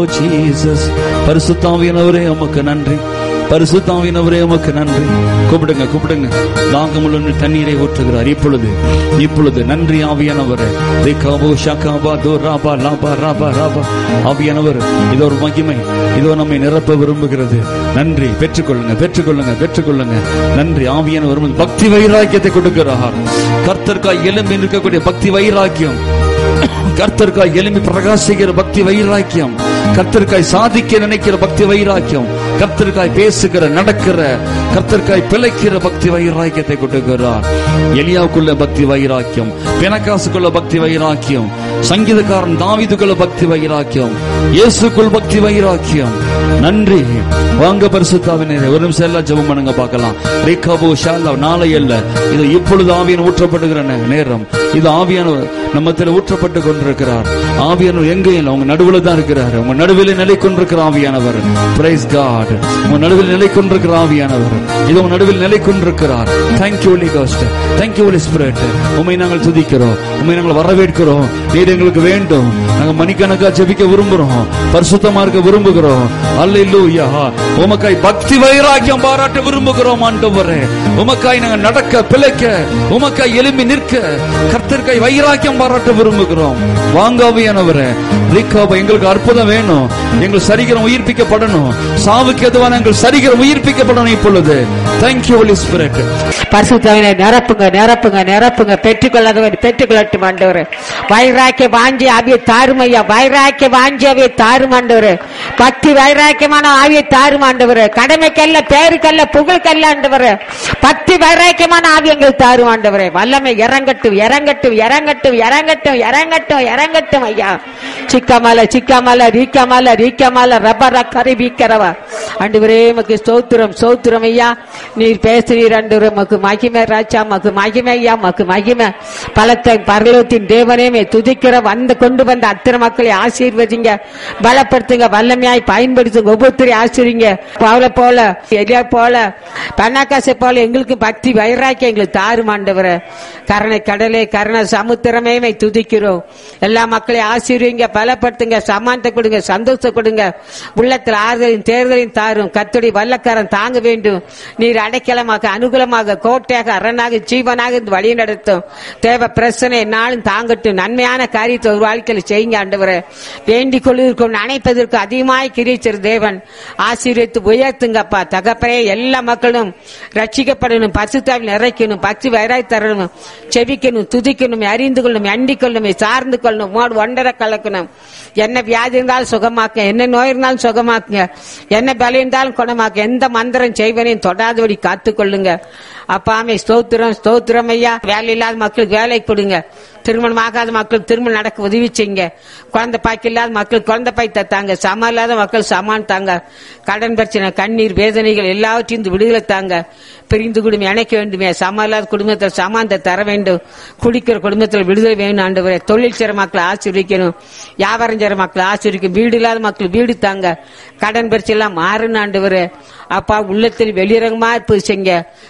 ஜீசஸ் பரிசுத்தாவியானவரே உமக்கு நன்றி பரிசுத்தாவியானவரே உமக்கு நன்றி கூப்பிடுங்க கூப்பிடுங்க தாகமுள்ள தண்ணீரை ஊற்றுகிறார் இப்பொழுது இப்பொழுது நன்றி ஆவியானவரே ரிகாபோ ஷகாபா தோ ராபா லாபா ராபா ராபா ஆவியானவர் இது ஒரு மகிமை இதோ நம்மை நிரப்ப விரும்புகிறது நன்றி பெற்றுக்கொள்ளுங்க பெற்றுக்கொள்ளுங்க பெற்றுக்கொள்ளுங்க நன்றி ஆவியானவர் உமது பக்தி வைராக்கியத்தை கொடுக்கிறார் கர்த்தர்க்காய் எலும்பி இருக்கக்கூடிய பக்தி வைராக்கியம் கர்த்தர்க்காய் எலும்பி பிரகாசிக்கிற பக்தி வைராக்கியம் கர்த்தர்க்காய் சாதிக்க நினைக்கிற பக்தி வைராக்கியம் கர்த்தர்க்காய் பேசுகிற நடக்கிற கர்த்தர்க்காய் பிழைக்கிற பக்தி வைராக்கியத்தை கொடுக்கிறார் எலியாவுக்குள்ள பக்தி வைராக்கியம் பிணக்காசுக்குள்ள பக்தி வைராக்கியம் சங்கீதக்காரன் தாவிதுக்குள்ள பக்தி வைராக்கியம் இயேசுக்குள் பக்தி வைராக்கியம் நன்றி வாங்க பரிசுத்தாவினரே ஒரு நிமிஷம் எல்லாம் ஜெபம் பண்ணுங்க பார்க்கலாம் ரேகாபோ ஷாலா நாளை அல்ல இது இப்பொழுது ஆவியன் ஊற்றப்படுகிற நே- நேரம் இது ஆவியானவர் நம்மத்தில் ஊற்றப்பட்டு கொண்டிருக்கிறார் ஆவியானவர் எங்கே இல்லை உங்க நடுவுல தான் இருக்கிறார் உங்க நடுவில் நிலை கொண்டிருக்கிற ஆவியானவர் பிரைஸ் காட் உங்க நடுவில் நிலை கொண்டிருக்கிற ஆவியானவர் இது உங்க நடுவில் நிலை கொண்டிருக்கிறார் thank you holy ghost thank you holy spirit உண்மை நாங்கள் துதிக்கிறோம் உண்மை நாங்கள் வரவேற்கிறோம் நீர் எங்களுக்கு வேண்டும் நாங்கள் மணிக்கணக்கா ஜெபிக்க விரும்புகிறோம் பரிசுத்தமா இருக்க விரும்புகிறோம் அல்லேலூயா உமக்காய் பக்தி வைராக்கியம் பாராட்ட விரும்புகிறோம் ஆண்டவரே உமக்காய் நாங்கள் நடக்க பிழைக்க உமக்காய் எலும்பி நிற்க கர்த்தர்க்காய் வைராக்கியம் பாராட்ட விரும்புகிறோம் வாங்காவியானவரே ரீகாபா எங்களுக்கு அற்புதம் வேணும் எங்கள் சரீரம் உயிர்ப்பிக்கப்படணும் சாவுக்கு எதுவான எங்கள் சரீரம் உயிர்ப்பிக்கப்படணும் இப்பொழுது தேங்க்யூ ஹோலி ஸ்பிரிட் பரிசுத்தவனை நிரப்புங்க நிரப்புங்க நிரப்புங்க பெற்றுக்கொள்ளாதவர் பெற்றுக்கொள்ளட்டும் ஆண்டவர் வைராக்கிய வாஞ்சி ஆவியை தாருமையா வைராக்கிய வாஞ்சி ஆவியை தாரும் ஆண்டவர் பக்தி வைராக்கியமான ஆவியை தாரும் ஆண்டவர் கடமைக்கல்ல பேருக்கல்ல புகழ்க்கல்ல ஆண்டவர் பக்தி வைராக்கியமான ஆவி எங்கள் தாரும் ஆண்டவரே வல்லமை இறங்கட்டும் இறங்கட்டும் இறங்கட்டும் இறங்கட்டும் இறங்கட்டும் இறங்கட்டும் ஐயா சிக்காமல சிக்காமல ரீக்காமல ரீக்காமல ரப்பர கரி வீக்கிறவா ஆண்டவரே மக்கு ஸ்தோத்திரம் ஸ்தோத்திரம் ஐயா நீர் பேசுறீர் ஆண்டவரே மக்கு மகிமை ராஜா மக்கு மகிமை ஐயா மக்கு மகிமை பலத்தை பரலோகத்தின் தேவனே மே துதிக்கிற வந்து கொண்டு வந்த அத்தனை மக்களை ஆசீர்வதிங்க பலப்படுத்துங்க வல்லமையாய் பயன்படுத்துங்க ஒவ்வொருத்தரையும் ஆசிரிங்க பவுல போல எலியா போல பன்னாக்காசை போல எங்களுக்கு பக்தி வைராக்கியம் எங்களுக்கு தாரும் ஆண்டவரே கருணை கடலே கருணை சமுத்திரமே மே துதிக்கிறோம் எல்லா மக்களையும் ஆசீர்வீங்க பலப்படுத்துங்க சமானத்தை கொடுங்க சந்தோஷம் கொடுங்க உள்ளத்தில் ஆறுதலின் தேர்தலின் தாரும் கத்துடைய வல்லக்காரன் தாங்க வேண்டும் நீர் அடைக்கலமாக அனுகூலமாக கோட்டையாக அரணாக ஜீவனாக இருந்து வழி நடத்தும் தேவ பிரச்சனை நாளும் தாங்கட்டும் நன்மையான காரியத்தை ஒரு வாழ்க்கையில் செய்யுங்க ஆண்டவரே வேண்டிக் கொள்வதற்கும் நினைப்பதற்கு அதிகமாய் கிரிச்சிரு தேவன் ஆசீர்வித்து உயர்த்துங்கப்பா தகப்பரே எல்லா மக்களும் ரட்சிக்கப்படணும் பசுத்தாவில் நிறைக்கணும் பக்தி வயராய் தரணும் செவிக்கணும் துதிக்கணும் அறிந்து கொள்ளணும் அண்டிக் கொள்ளணும் சார்ந்து கொள்ளணும் மோடு ஒன்றரை கலக்கணும் என்ன வியாதி இருந்தாலும் சுகமாக்க என்ன நோய் இருந்தாலும் சுகமாக்குங்க என்ன பலி இருந்தாலும் குணமாக்க எந்த மந்திரம் செய்வனையும் தொடாதபடி காத்துக்கொள்ளுங்க அப்பாமே ஸ்தோத்திரம் ஸ்தோத்திரம் ஐயா வேலை இல்லாத மக்களுக்கு வேலை கொடுங்க திருமணம் ஆகாத மக்களுக்கு திருமணம் நடக்க உதவி செய்யுங்க குழந்தை பாய்க்கு இல்லாத மக்களுக்கு குழந்தை பாய் தாங்க சமம் இல்லாத மக்கள் சமான் தாங்க கடன் பிரச்சனை கண்ணீர் வேதனைகள் எல்லாவற்றையும் இந்த விடுதலை தாங்க பிரிந்து குடும்பம் இணைக்க வேண்டுமே சமம் இல்லாத குடும்பத்தில் சமானத்தை தர வேண்டும் குடிக்கிற குடும்பத்தில் விடுதலை வேணும் ஆண்டவரே தொழில் செய்ற மக்களை ஆசீர்விக்கணும் வியாபாரம் செய்ற மக்களை ஆசீர்விக்கும் வீடு இல்லாத மக்கள் வீடு தாங்க கடன் பிரச்சனை எல்லாம் மாறணும் ஆண்டவரே அப்பா உள்ளத்தில் வெளிரங்கமா இருப்பது செய்ங்க கவலை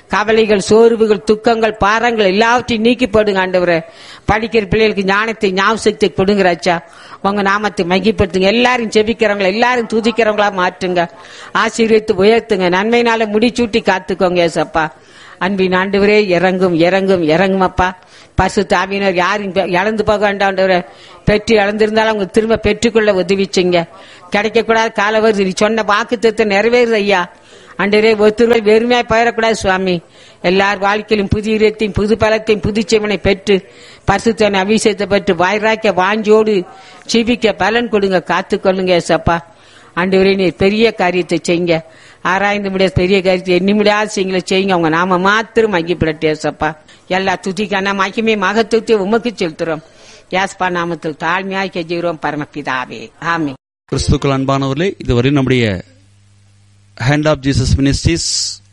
கவலைகள் சோர்வுகள் துக்கங்கள் பாரங்கள் எல்லாவற்றையும் நீக்கி போடுங்க ஆண்டவரே படிக்கிற பிள்ளைகளுக்கு ஞானத்தை ஞாபகத்தை கொடுங்கிறாச்சா உங்க நாமத்தை மகிப்படுத்துங்க எல்லாரும் செபிக்கிறவங்கள எல்லாரும் துதிக்கிறவங்களா மாற்றுங்க ஆசீர்வித்து உயர்த்துங்க நன்மையினால முடிச்சூட்டி காத்துக்கோங்க ஏசப்பா அன்பின் ஆண்டவரே இறங்கும் இறங்கும் இறங்கும் அப்பா பசு தாவினர் யாரும் பெ- இழந்து போக வேண்டாண்டவரே பெற்று இழந்திருந்தாலும் அவங்க திரும்ப பெற்றுக்கொள்ள உதவிச்சிங்க கிடைக்கக்கூடாத கால வருது நீ சொன்ன வாக்கு நிறைவேறுது ஐயா அண்டரே ஒருத்தர்கள் வெறுமையா பயிரக்கூடாது சுவாமி எல்லார் வாழ்க்கையிலும் புதிய இடத்தையும் புது பலத்தையும் புது செவனை பெற்று பரிசுத்தனை அபிஷேகத்தை பெற்று வாய்ராக்க வாஞ்சோடு ஜீவிக்க பலன் கொடுங்க காத்துக்கொள்ளுங்க ஏசப்பா ஆண்டவரே நீர் பெரிய காரியத்தை செய்யுங்க ஆராய்ந்து முடியாத பெரிய காரியத்தை எண்ணி முடியாத செய்யுங்கள செய்யுங்க அவங்க நாம மாத்திரம் மகிப்பிடட்டே ஏசப்பா எல்லா துதிக்கான மகிமே மகத்துவத்தை உமக்கு செலுத்துறோம் யாஸ்பா நாமத்தில் தாழ்மையாய் கெஞ்சுகிறோம் பரமபிதாவே ஆமே கிறிஸ்துக்கள் அன்பானவர்களே இதுவரை நம்முடைய hand of Jesus ministries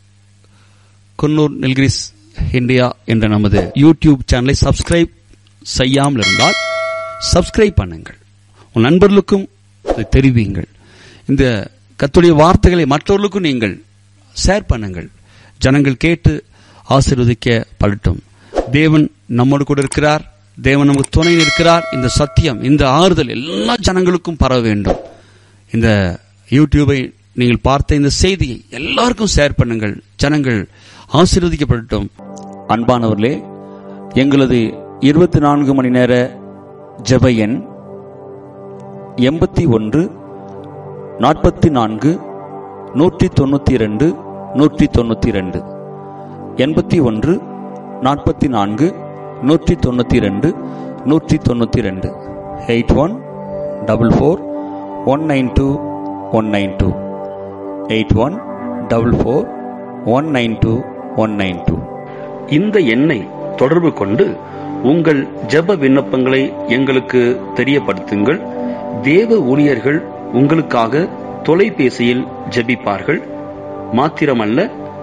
Coonoor Nilgiris India என்ற நமது யூடியூப் சேனலை சப்ஸ்கிரைப் செய்யாமல் இருந்தால் சப்ஸ்கிரைப் பண்ணுங்கள் உன் நண்பர்களுக்கும் இதை தெரிவியுங்கள் இந்த கத்துடைய வார்த்தைகளை மற்றவர்களுக்கும் நீங்கள் ஷேர் பண்ணுங்கள் ஜனங்கள் கேட்டு ஆசீர்வதிக்க படட்டும் தேவன் நம்மோடு கூட இருக்கிறார் தேவன் நமக்கு துணை நிற்கிறார் இந்த சத்தியம் இந்த ஆறுதல் எல்லா ஜனங்களுக்கும் பரவ வேண்டும் இந்த யூடியூபை நீங்கள் பார்த்த இந்த செய்தியை எல்லாருக்கும் ஷேர் பண்ணுங்கள் ஜனங்கள் ஆசீர்வதிக்கப்படட்டும் அன்பானவர்களே எங்களது இருபத்தி நான்கு மணி நேர ஜெப எண் எண்பத்தி ஒன்று நாற்பத்தி நான்கு நூற்றி தொண்ணூற்றி ரெண்டு நூற்றி தொண்ணூற்றி ரெண்டு எண்பத்தி ஒன்று நாற்பத்தி நான்கு நூற்றி தொண்ணூற்றி ரெண்டு நூற்றி தொண்ணூற்றி ரெண்டு eight one double four one nine two one nine two eight one double four one nine two one nine two இந்த எண்ணை தொடர்பு கொண்டு உங்கள் ஜெப விண்ணப்பங்களை எங்களுக்கு தெரியப்படுத்துங்கள் தேவ ஊழியர்கள் உங்களுக்காக தொலைபேசியில் ஜெபிப்பார்கள் மாத்திரமல்ல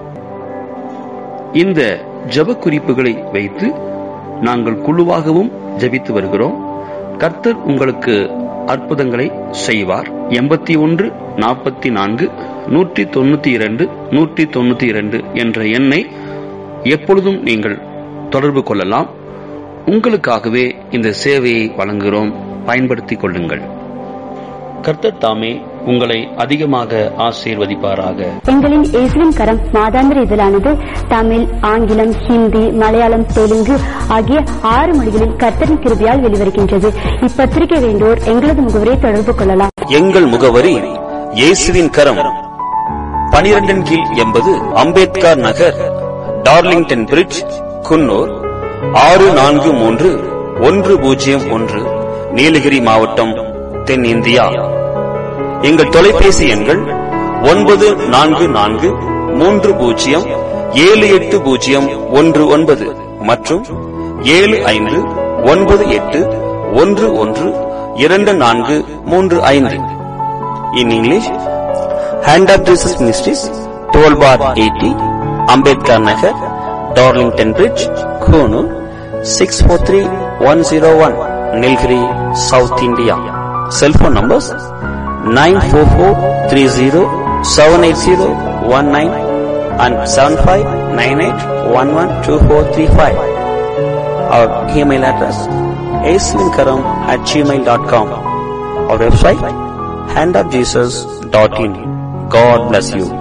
இந்த ஜெப குறிப்புகளை வைத்து நாங்கள் குழுவாகவும் ஜெபித்து வருகிறோம் கர்த்தர் உங்களுக்கு அற்புதங்களை செய்வார் எண்பத்தி ஒன்று நாற்பத்தி நான்கு நூற்றி தொண்ணூத்தி இரண்டு நூற்றி தொண்ணூத்தி இரண்டு என்ற எண்ணை எப்பொழுதும் நீங்கள் தொடர்பு கொள்ளலாம் உங்களுக்காகவே இந்த சேவையை வழங்குகிறோம் பயன்படுத்திக் கொள்ளுங்கள் கர்த்தர் தாமே உங்களை அதிகமாக ஆசீர்வதிப்பாராக எங்களின் இயேசுவின் கரம் மாதாந்திர இதழானது தமிழ் ஆங்கிலம் ஹிந்தி மலையாளம் தெலுங்கு ஆகிய ஆறு மொழிகளில் கர்த்தரின் கிருபியால் வெளிவருகின்றது இப்பத்திரிகை வேண்டோர் எங்களது முகவரியை தொடர்பு கொள்ளலாம் எங்கள் முகவரி இயேசுவின் கரம் பனிரெண்டின் கீழ் எண்பது அம்பேத்கர் நகர் டார்லிங்டன் பிரிட்ஜ் குன்னூர் ஆறு நான்கு மூன்று ஒன்று பூஜ்ஜியம் ஒன்று நீலகிரி மாவட்டம் தென்னிந்தியா எங்கள் தொலைபேசி எண்கள் ஒன்பது நான்கு நான்கு மூன்று பூஜ்ஜியம் ஏழு எட்டு பூஜ்ஜியம் ஒன்று ஒன்பது மற்றும் ஏழு ஐந்து ஒன்பது எட்டு ஒன்று ஒன்று இரண்டு நான்கு மூன்று ஐந்து in English hand of Jesus ministries twelve by eighty Ambedkar Nagar Darlington bridge Coonoor six four three one zero one Nilgiri south India cellphone numbers nine four four three zero seven eight zero one nine and seven five nine eight one one two four three five our email address ஏஸ்வின்கரம் at Gmail dot com our website handofjesus.in. God bless you.